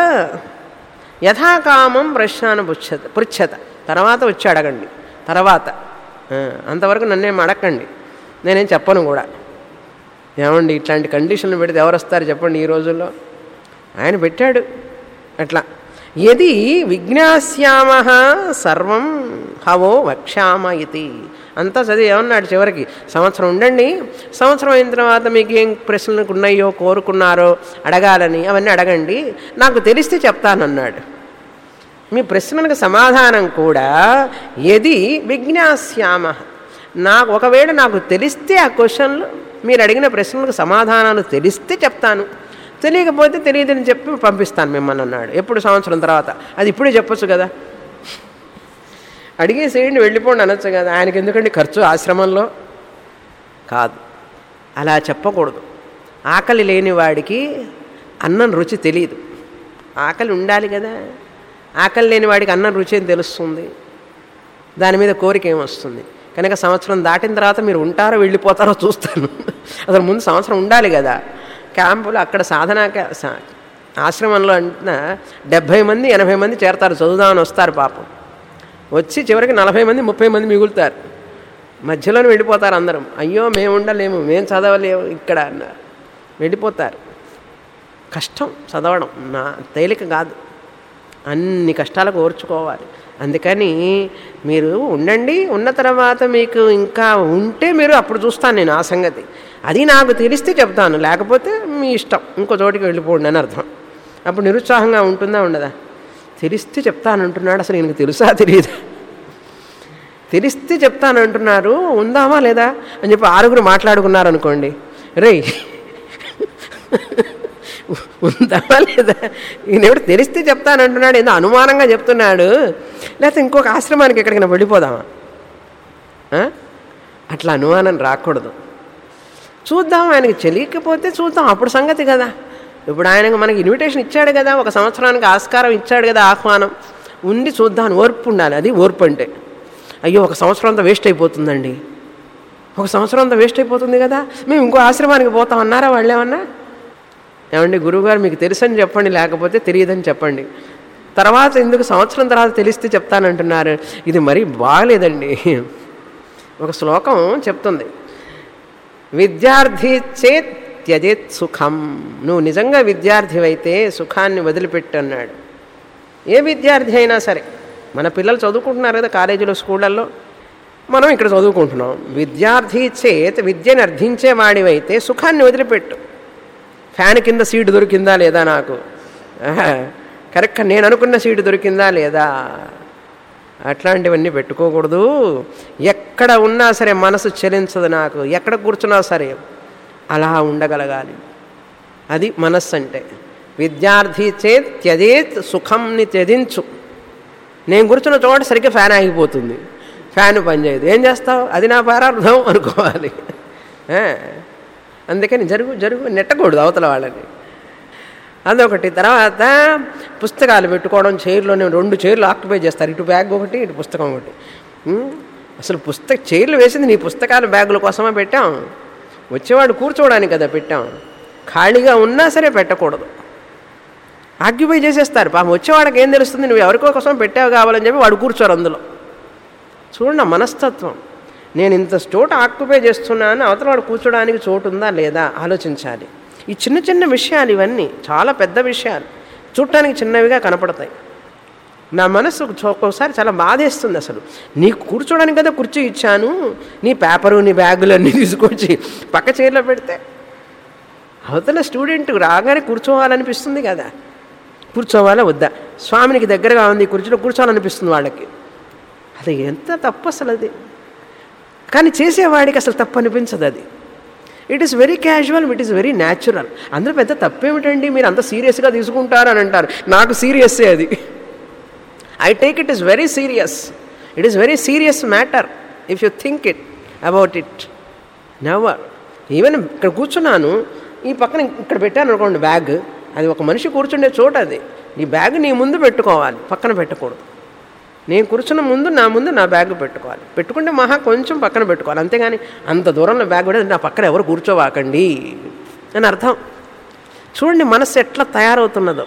యథాకామం ప్రశ్నాన్ని పృచ్ఛత పృచ్ఛత తర్వాత వచ్చి అడగండి తర్వాత ఆ, అంతవరకు నన్నేం అడగండి నేనేం చెప్పను కూడా ఏమండి ఇట్లాంటి కండిషన్లు పెడితే ఎవరు వస్తారు చెప్పండి ఈ రోజుల్లో ఆయన పెట్టాడు అట్లా ఎది విజ్ఞాస్యామ సర్వం హవో వక్ష్యామ ఇది అంతా చదివి ఏమన్నాడు చివరికి సంవత్సరం ఉండండి సంవత్సరం అయిన తర్వాత మీకు ఏం ప్రశ్నలు ఉన్నాయో కోరుకున్నారో అడగాలని అవన్నీ అడగండి నాకు తెలిస్తే చెప్తానన్నాడు మీ ప్రశ్నలకు సమాధానం కూడా ఎది విజ్ఞాస్యామ నాకు ఒకవేళ నాకు తెలిస్తే ఆ క్వశ్చన్లు మీరు అడిగిన ప్రశ్నలకు సమాధానాలు తెలిస్తే చెప్తాను తెలియకపోతే తెలియదని చెప్పి పంపిస్తాను మిమ్మల్ని అన్నాడు ఎప్పుడు సంవత్సరం తర్వాత అది ఇప్పుడే చెప్పొచ్చు కదా అడిగేసేయండి వెళ్ళిపోండి అనొచ్చు కదా ఆయనకి ఎందుకండి ఖర్చు ఆశ్రమంలో కాదు అలా చెప్పకూడదు ఆకలి లేని వాడికి అన్నం రుచి తెలియదు ఆకలి ఉండాలి కదా ఆకలి లేని వాడికి అన్నం రుచి ఏం తెలుస్తుంది దాని మీద కోరిక ఏమొస్తుంది కనుక సంవత్సరం దాటిన తర్వాత మీరు ఉంటారో వెళ్ళిపోతారో చూస్తాను అసలు ముందు సంవత్సరం ఉండాలి కదా క్యాంపులో అక్కడ సాధన క్యా- సా- ఆశ్రమంలో అంటున్నా డెబ్భై మంది ఎనభై మంది చేరతారు చదువుదామని వస్తారు పాపం వచ్చి చివరికి నలభై మంది ముప్పై మంది మిగులుతారు మధ్యలోనే వెళ్ళిపోతారు అందరం అయ్యో మేము ఉండలేము మేము చదవలేము ఇక్కడ అన్నారు వెళ్ళిపోతారు కష్టం చదవడం నా తేలిక కాదు అన్ని కష్టాలకు ఓర్చుకోవాలి అందుకని మీరు ఉండండి ఉన్న తర్వాత మీకు ఇంకా ఉంటే మీరు అప్పుడు చూస్తాను నేను ఆ సంగతి అది నాకు తెలిస్తే చెప్తాను లేకపోతే మీ ఇష్టం ఇంకో చోటికి వెళ్ళిపోండి అని అర్థం అప్పుడు నిరుత్సాహంగా ఉంటుందా ఉండదా తెలిస్తే చెప్తానంటున్నాడు అసలు ఈయనకు తెలుసా తెలియదా తెలిస్తే చెప్తానంటున్నారు ఉందామా లేదా అని చెప్పి ఆరుగురు మాట్లాడుకున్నారు అనుకోండి రేయ్ ఉందామా లేదా ఈయన ఎవడు తెలిస్తే చెప్తానంటున్నాడు ఏదో అనుమానంగా చెప్తున్నాడు లేకపోతే ఇంకొక ఆశ్రమానికి ఎక్కడికైనా వెళ్ళిపోదామా ఆ? అట్లా అనుమానం రాకూడదు చూద్దాం ఆయనకి తెలియకపోతే చూద్దాం అప్పుడు సంగతి కదా ఇప్పుడు ఆయనకు మనకి ఇన్విటేషన్ ఇచ్చాడు కదా ఒక సంవత్సరానికి ఆస్కారం ఇచ్చాడు కదా ఆహ్వానం ఉండి చూద్దాం ఓర్పు ఉండాలి అది ఓర్పు అంటే అయ్యో ఒక సంవత్సరం అంతా వేస్ట్ అయిపోతుందండి ఒక సంవత్సరం అంతా వేస్ట్ అయిపోతుంది కదా మేము ఇంకో ఆశ్రమానికి పోతాం అన్నారా వాళ్ళు ఏమన్నా ఏమండి గురువుగారు మీకు తెలుసని చెప్పండి లేకపోతే తెలియదని చెప్పండి తర్వాత ఎందుకు సంవత్సరం తర్వాత తెలిస్తే చెప్తానంటున్నారు ఇది మరీ బాగలేదండి ఒక శ్లోకం చెప్తుంది విద్యార్థి చేత్ త్యజేత్ సుఖం నువ్వు నిజంగా విద్యార్థివైతే సుఖాన్ని వదిలిపెట్టు అన్నాడు ఏ విద్యార్థి అయినా సరే మన పిల్లలు చదువుకుంటున్నారు కదా కాలేజీలో స్కూళ్ళల్లో మనం ఇక్కడ చదువుకుంటున్నాం విద్యార్థి చేత్ విద్యను అర్థించేవాడివైతే సుఖాన్ని వదిలిపెట్టు ఫ్యాన్ కింద సీటు దొరికిందా లేదా నాకు ఆహా, కరెక్ట్ నేను అనుకున్న సీటు దొరికిందా లేదా అట్లాంటివన్నీ పెట్టుకోకూడదు ఎక్కడ ఉన్నా సరే మనసు చలించదు నాకు ఎక్కడ కూర్చున్నా సరే అలా ఉండగలగాలి అది మనస్సు అంటే విద్యార్థి చేత్ త్యజేత్ సుఖంని త్యజించు నేను కూర్చున్న చోట సరిగ్గా ఫ్యాన్ ఆగిపోతుంది ఫ్యాన్ పనిచేయదు ఏం చేస్తావు అది నా పారార్థం అనుకోవాలి ఆ, అందుకని జరుగు జరుగు నెట్టకూడదు అవతల వాళ్ళని అదొకటి తర్వాత పుస్తకాలు పెట్టుకోవడం చైర్లోనే రెండు చైర్లు ఆక్యుపై చేస్తారు ఇటు బ్యాగ్ ఒకటి ఇటు పుస్తకం ఒకటి ఉం? అసలు పుస్తక చైర్లు వేసింది నీ పుస్తకాలు బ్యాగుల కోసమే పెట్టాం వచ్చేవాడు కూర్చోవడానికి కదా పెట్టాం ఖాళీగా ఉన్నా సరే పెట్టకూడదు ఆక్యుపై చేసేస్తారు పాపం వచ్చేవాడికి ఏం తెలుస్తుంది నువ్వు ఎవరికో కోసం పెట్టావు కావాలని చెప్పి వాడు కూర్చోరు అందులో చూడండి ఆ మనస్తత్వం నేను ఇంత చోట ఆక్యుపై చేస్తున్నాను అవతల వాడు కూర్చోడానికి చోటు ఉందా లేదా ఆలోచించాలి ఈ చిన్న చిన్న విషయాలు ఇవన్నీ చాలా పెద్ద విషయాలు చూడటానికి చిన్నవిగా కనపడతాయి నా మనసు చో- ఒక్కోసారి చాలా బాధేస్తుంది అసలు నీకు కూర్చోడానికి కదా కుర్చీ ఇచ్చాను నీ పేపరు నీ బ్యాగులు అన్నీ తీసుకొచ్చి పక్క చైర్లో పెడితే అవతల స్టూడెంట్ రాగానే కూర్చోవాలనిపిస్తుంది కదా కూర్చోవాలా వద్దా స్వామినికి దగ్గరగా ఉంది ఈ కుర్చీలో కూర్చోవాలనిపిస్తుంది వాళ్ళకి అది ఎంత తప్పు అసలు అది కానీ చేసేవాడికి అసలు తప్పు అనిపించదు అది it is very casual it is very natural అందులో పెద్ద తప్పేమిటండి మీరు అంత సీరియస్గా తీసుకుంటారు అని అంటారు నాకు సీరియస్సే అది I take it is very serious it is very serious matter if you think it about it never even ఇక్కడ కూర్చున్నాను ఈ పక్కన ఇక్కడ పెట్టాను అనుకోండి బ్యాగ్ అది ఒక మనిషి కూర్చుండే చోట అది నీ బ్యాగ్ నీ ముందు పెట్టుకోవాలి పక్కన పెట్టకూడదు నేను కూర్చున్న ముందు నా ముందు నా బ్యాగ్ పెట్టుకోవాలి పెట్టుకుంటే మహా కొంచెం పక్కన పెట్టుకోవాలి అంతేగాని అంత దూరంలో బ్యాగ్ కూడా నా పక్కన ఎవరు కూర్చోవాకండి అని అర్థం చూడండి మనస్సు ఎట్లా తయారవుతున్నదో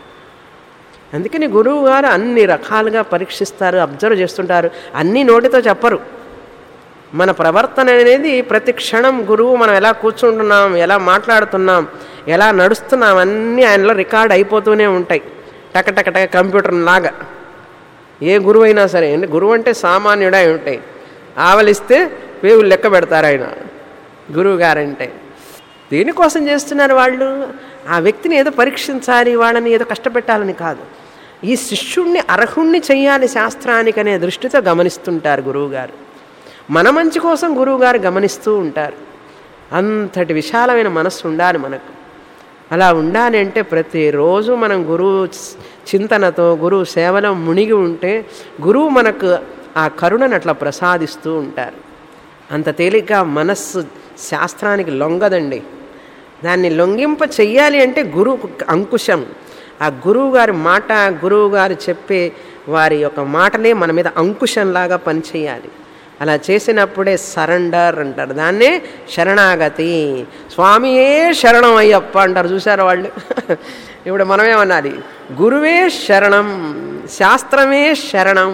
అందుకని గురువు గారు అన్ని రకాలుగా పరీక్షిస్తారు అబ్జర్వ్ చేస్తుంటారు అన్నీ నోటితో చెప్పరు మన ప్రవర్తన అనేది ప్రతి క్షణం గురువు మనం ఎలా కూర్చుంటున్నాం ఎలా మాట్లాడుతున్నాం ఎలా నడుస్తున్నాం అన్నీ ఆయనలో రికార్డ్ అయిపోతూనే ఉంటాయి టక టక టక కంప్యూటర్ లాగా ఏ గురువు అయినా సరే అంటే గురువు అంటే సామాన్యుడై ఉంటాయి ఆవలిస్తే పేవులు లెక్క పెడతారు ఆయన గురువు గారంటే దేనికోసం చేస్తున్నారు వాళ్ళు ఆ వ్యక్తిని ఏదో పరీక్షించాలి వాళ్ళని ఏదో కష్టపెట్టాలని కాదు ఈ శిష్యుణ్ణి అర్హుణ్ణి చెయ్యాలి శాస్త్రానికి అనే దృష్టితో గమనిస్తుంటారు గురువుగారు మన మంచి కోసం గురువుగారు గమనిస్తూ ఉంటారు అంతటి విశాలమైన మనస్సు ఉండాలి మనకు అలా ఉండాలి అంటే ప్రతిరోజు మనం గురువు చింతనతో గురువు సేవలో మునిగి ఉంటే గురువు మనకు ఆ కరుణను అట్లా ప్రసాదిస్తూ ఉంటారు అంత తేలిగ్గా మనస్సు శాస్త్రానికి లొంగదండి దాన్ని లొంగింప చెయ్యాలి అంటే గురువు అంకుశం ఆ గురువు గారి మాట గురువు గారు చెప్పే వారి యొక్క మాటలే మన మీద అంకుశంలాగా పనిచేయాలి అలా చేసినప్పుడే సరెండర్ అంటారు దాన్నే శరణాగతి స్వామియే శరణం అయ్యప్ప అంటారు చూసారు వాళ్ళు ఇప్పుడు మనమేమనాలి గురువే శరణం శాస్త్రమే శరణం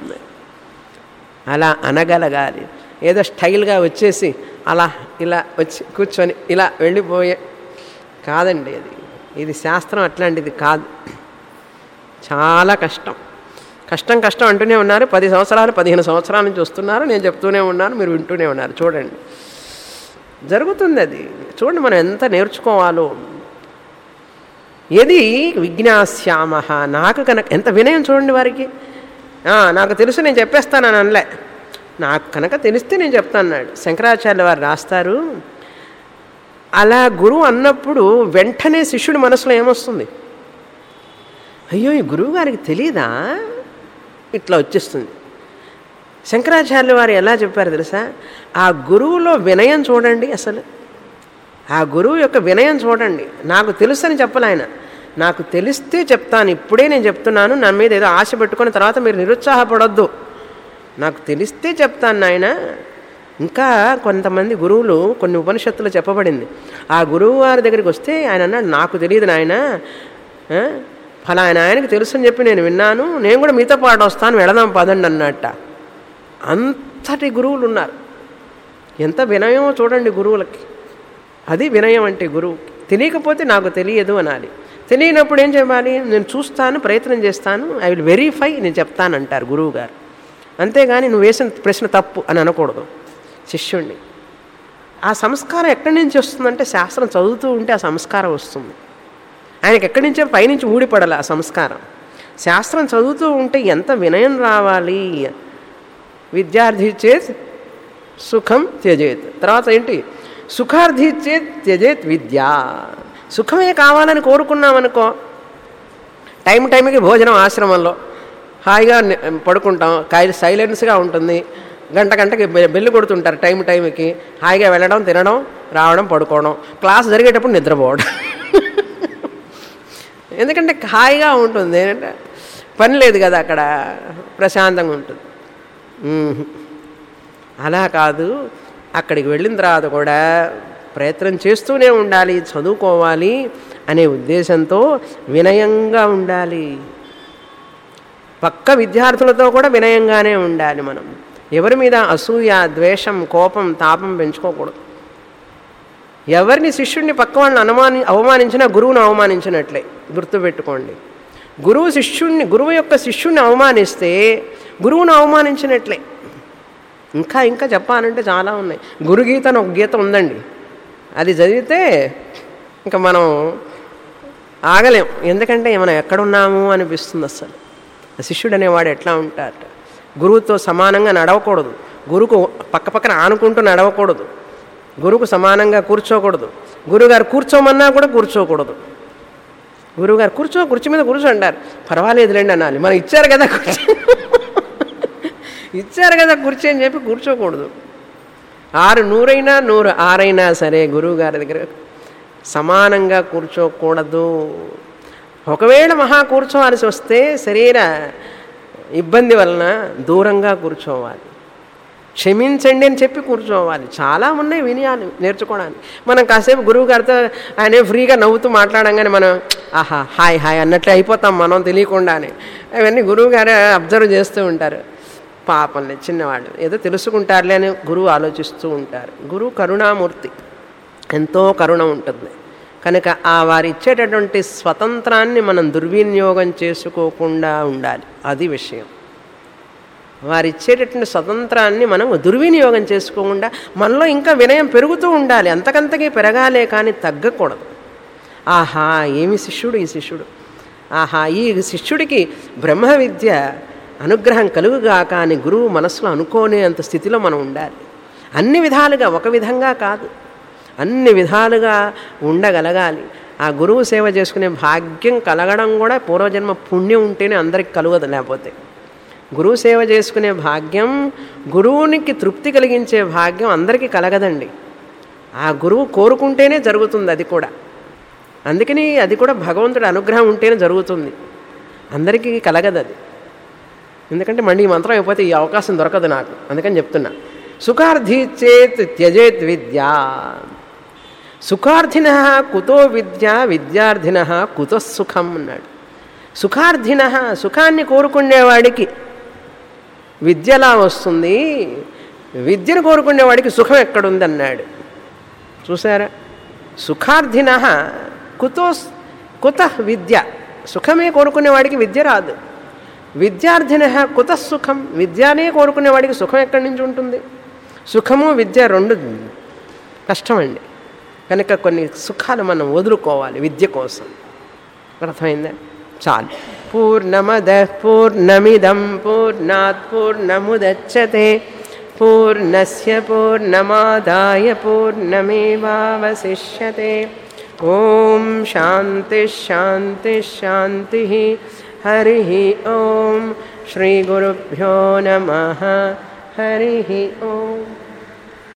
అలా అనగలగాలి ఏదో స్టైల్గా వచ్చేసి అలా ఇలా వచ్చి కూర్చొని ఇలా వెళ్ళిపోయే కాదండి అది ఇది శాస్త్రం అట్లాంటిది కాదు చాలా కష్టం కష్టం కష్టం అంటూనే ఉన్నారు పది సంవత్సరాలు పదిహేను సంవత్సరాల నుంచి వస్తున్నారు నేను చెప్తూనే ఉన్నాను మీరు వింటూనే ఉన్నారు చూడండి జరుగుతుంది అది చూడండి మనం ఎంత నేర్చుకోవాలో ఏది విజ్ఞాస్యామ నాకు కనుక ఎంత వినయం చూడండి వారికి "ఆ, నాకు తెలుసు నేను చెప్పేస్తానని అనలే నాకు కనుక తెలిస్తే నేను చెప్తాన్నాడు శంకరాచార్య వారు రాస్తారు అలా గురువు అన్నప్పుడు వెంటనే శిష్యుడి మనసులో ఏమొస్తుంది అయ్యో ఈ గురువు గారికి తెలీదా ఇట్లా వచ్చేస్తుంది శంకరాచార్యుల వారు ఎలా చెప్పారు తెలుసా ఆ గురువులో వినయం చూడండి అసలు ఆ గురువు యొక్క వినయం చూడండి నాకు తెలుసు అని చెప్పలే ఆయన నాకు తెలిస్తే చెప్తాను ఇప్పుడే నేను చెప్తున్నాను నా మీద ఏదో ఆశ పెట్టుకున్న తర్వాత మీరు నిరుత్సాహపడొద్దు నాకు తెలిస్తే చెప్తాను నాయన ఇంకా కొంతమంది గురువులు కొన్ని ఉపనిషత్తులు చెప్పబడింది ఆ గురువు వారి దగ్గరికి వస్తే ఆయన అన్నాడు నాకు తెలియదు నాయన ఆ, ఫలానా ఆయనకు తెలుసు అని చెప్పి నేను విన్నాను నేను కూడా మీతో పాటు వస్తాను వెళదాం పదండి అన్నట్ట అంతటి గురువులు ఉన్నారు ఎంత వినయమో చూడండి గురువులకి అది వినయం అంటే గురువు తెలియకపోతే నాకు తెలియదు అనాలి తెలియనప్పుడు ఏం చెప్పాలి నేను చూస్తాను ప్రయత్నం చేస్తాను ఐ విల్ వెరిఫై నేను చెప్తానంటారు గురువు గారు అంతేగాని నువ్వు వేసిన ప్రశ్న తప్పు అని అనకూడదు శిష్యుణ్ణి ఆ సంస్కారం ఎక్కడి నుంచి వస్తుందంటే శాస్త్రం చదువుతూ ఉంటే ఆ సంస్కారం వస్తుంది ఆయనకి ఎక్కడి నుంచో పైనుంచి ఊడిపడాలి ఆ సంస్కారం శాస్త్రం చదువుతూ ఉంటే ఎంత వినయం రావాలి విద్యార్థి చేత్ సుఖం త్యజేత్ తర్వాత ఏంటి సుఖార్థి చేత్ త్యజేత్ విద్య సుఖమే కావాలని కోరుకున్నామనుకో టైం టైంకి భోజనం ఆశ్రమంలో హాయిగా ని- పడుకుంటాం కాయ సైలెన్స్గా ఉంటుంది గంట గంటకి బె- బెల్లు కొడుతుంటారు టైం టైంకి హాయిగా వెళ్ళడం తినడం రావడం పడుకోవడం క్లాస్ జరిగేటప్పుడు నిద్రపోవడం ఎందుకంటే హాయిగా ఉంటుంది ఏంటంటే పని లేదు కదా అక్కడ ప్రశాంతంగా ఉంటుంది మ్మ్. అలా కాదు అక్కడికి వెళ్ళిన తర్వాత కూడా ప్రయత్నం చేస్తూనే ఉండాలి చదువుకోవాలి అనే ఉద్దేశంతో వినయంగా ఉండాలి పక్క విద్యార్థులతో కూడా వినయంగానే ఉండాలి మనం ఎవరి మీద అసూయ ద్వేషం కోపం తాపం పెంచుకోకూడదు ఎవరిని శిష్యుడిని పక్క వాళ్ళని అనుమాని అవమానించినా గురువును అవమానించినట్లే గుర్తుపెట్టుకోండి గురువు శిష్యుణ్ణి గురువు యొక్క శిష్యుణ్ణి అవమానిస్తే గురువును అవమానించినట్లే ఇంకా ఇంకా చెప్పాలంటే చాలా ఉన్నాయి గురుగీత అని ఒక గీత ఉందండి అది చదివితే ఇంకా మనం ఆగలేం ఎందుకంటే మనం ఎక్కడున్నాము అనిపిస్తుంది అసలు శిష్యుడు అనేవాడు ఎట్లా ఉంటాడు గురువుతో సమానంగా నడవకూడదు గురువుకు పక్క పక్కన ఆనుకుంటూ నడవకూడదు గురువుకు సమానంగా కూర్చోకూడదు గురువుగారు కూర్చోమన్నా కూడా కూర్చోకూడదు గురువుగారు కూర్చో కుర్చీ మీద కూర్చో అంటారు పర్వాలేదులేండి అనాలి మనం ఇచ్చారు కదా కుర్చీ ఇచ్చారు కదా కుర్చీ అని చెప్పి కూర్చోకూడదు ఆరు నూరైనా నూరు ఆరైనా సరే గురువు గారి దగ్గర సమానంగా కూర్చోకూడదు ఒకవేళ మహా కూర్చోవాల్సి వస్తే శరీర ఇబ్బంది వలన దూరంగా కూర్చోవాలి క్షమించండి అని చెప్పి కూర్చోవాలి చాలా ఉన్నాయి వినయాలు నేర్చుకోవడానికి మనం కాసేపు గురువు గారితో ఆయన ఫ్రీగా నవ్వుతూ మాట్లాడంగానే మనం ఆహా హాయ్ హాయ్ అన్నట్లు అయిపోతాం మనం తెలియకుండానే అవన్నీ గురువు గారు అబ్జర్వ్ చేస్తూ ఉంటారు పాపంలే చిన్నవాళ్ళు ఏదో తెలుసుకుంటారులే అని గురువు ఆలోచిస్తూ ఉంటారు గురువు కరుణామూర్తి ఎంతో కరుణ ఉంటుంది కనుక ఆ వారు ఇచ్చేటటువంటి స్వతంత్రాన్ని మనం దుర్వినియోగం చేసుకోకుండా ఉండాలి అది విషయం వారు ఇచ్చేటటువంటి స్వతంత్రాన్ని మనం దుర్వినియోగం చేసుకోకుండా మనలో ఇంకా వినయం పెరుగుతూ ఉండాలి అంతకంతకీ పెరగాలే కానీ తగ్గకూడదు ఆహా ఏమి శిష్యుడు ఈ శిష్యుడు ఆహా ఈ శిష్యుడికి బ్రహ్మ విద్య అనుగ్రహం కలుగుగాక అని గురువు మనసులో అనుకోనేంత స్థితిలో మనం ఉండాలి అన్ని విధాలుగా ఒక విధంగా కాదు అన్ని విధాలుగా ఉండగలగాలి ఆ గురువు సేవ చేసుకునే భాగ్యం కలగడం కూడా పూర్వజన్మ పుణ్యం ఉంటేనే అందరికి కలగదు లేకపోతే గురువు సేవ చేసుకునే భాగ్యం గురువునికి తృప్తి కలిగించే భాగ్యం అందరికీ కలగదండి ఆ గురువు కోరుకుంటేనే జరుగుతుంది అది కూడా అందుకని అది కూడా భగవంతుడి అనుగ్రహం ఉంటేనే జరుగుతుంది అందరికీ కలగదు అది ఎందుకంటే మళ్ళీ ఈ మంత్రం అయిపోతే ఈ అవకాశం దొరకదు నాకు అందుకని చెప్తున్నా సుఖార్థి చేత్ త్యజేత్ విద్య సుఖార్థిన కుతో విద్య విద్యార్థిన కుతో సుఖం అన్నాడు సుఖార్థిన సుఖాన్ని కోరుకునేవాడికి విద్యలా వస్తుంది విద్యను కోరుకునేవాడికి సుఖం ఎక్కడుంది అన్నాడు చూసారా సుఖార్థిన కుతో కుత విద్య సుఖమే కోరుకునేవాడికి విద్య రాదు విద్యార్థిన కుత సుఖం విద్యనే కోరుకునేవాడికి సుఖం ఎక్కడి నుంచి ఉంటుంది సుఖము విద్య రెండు కష్టమండి కనుక కొన్ని సుఖాలు మనం వదులుకోవాలి విద్య కోసం అర్థమైందా చాలు పూర్ణమద పూర్ణమిదం పూర్ణాత్ పూర్ణముదచ్చతే పూర్ణస్య పూర్ణమాదాయ పూర్ణమేవావశిష్యతే ఓం శాంతి శాంతి శాంతి హరి ఓం శ్రీ గురుభ్యో నమ హరి ఓం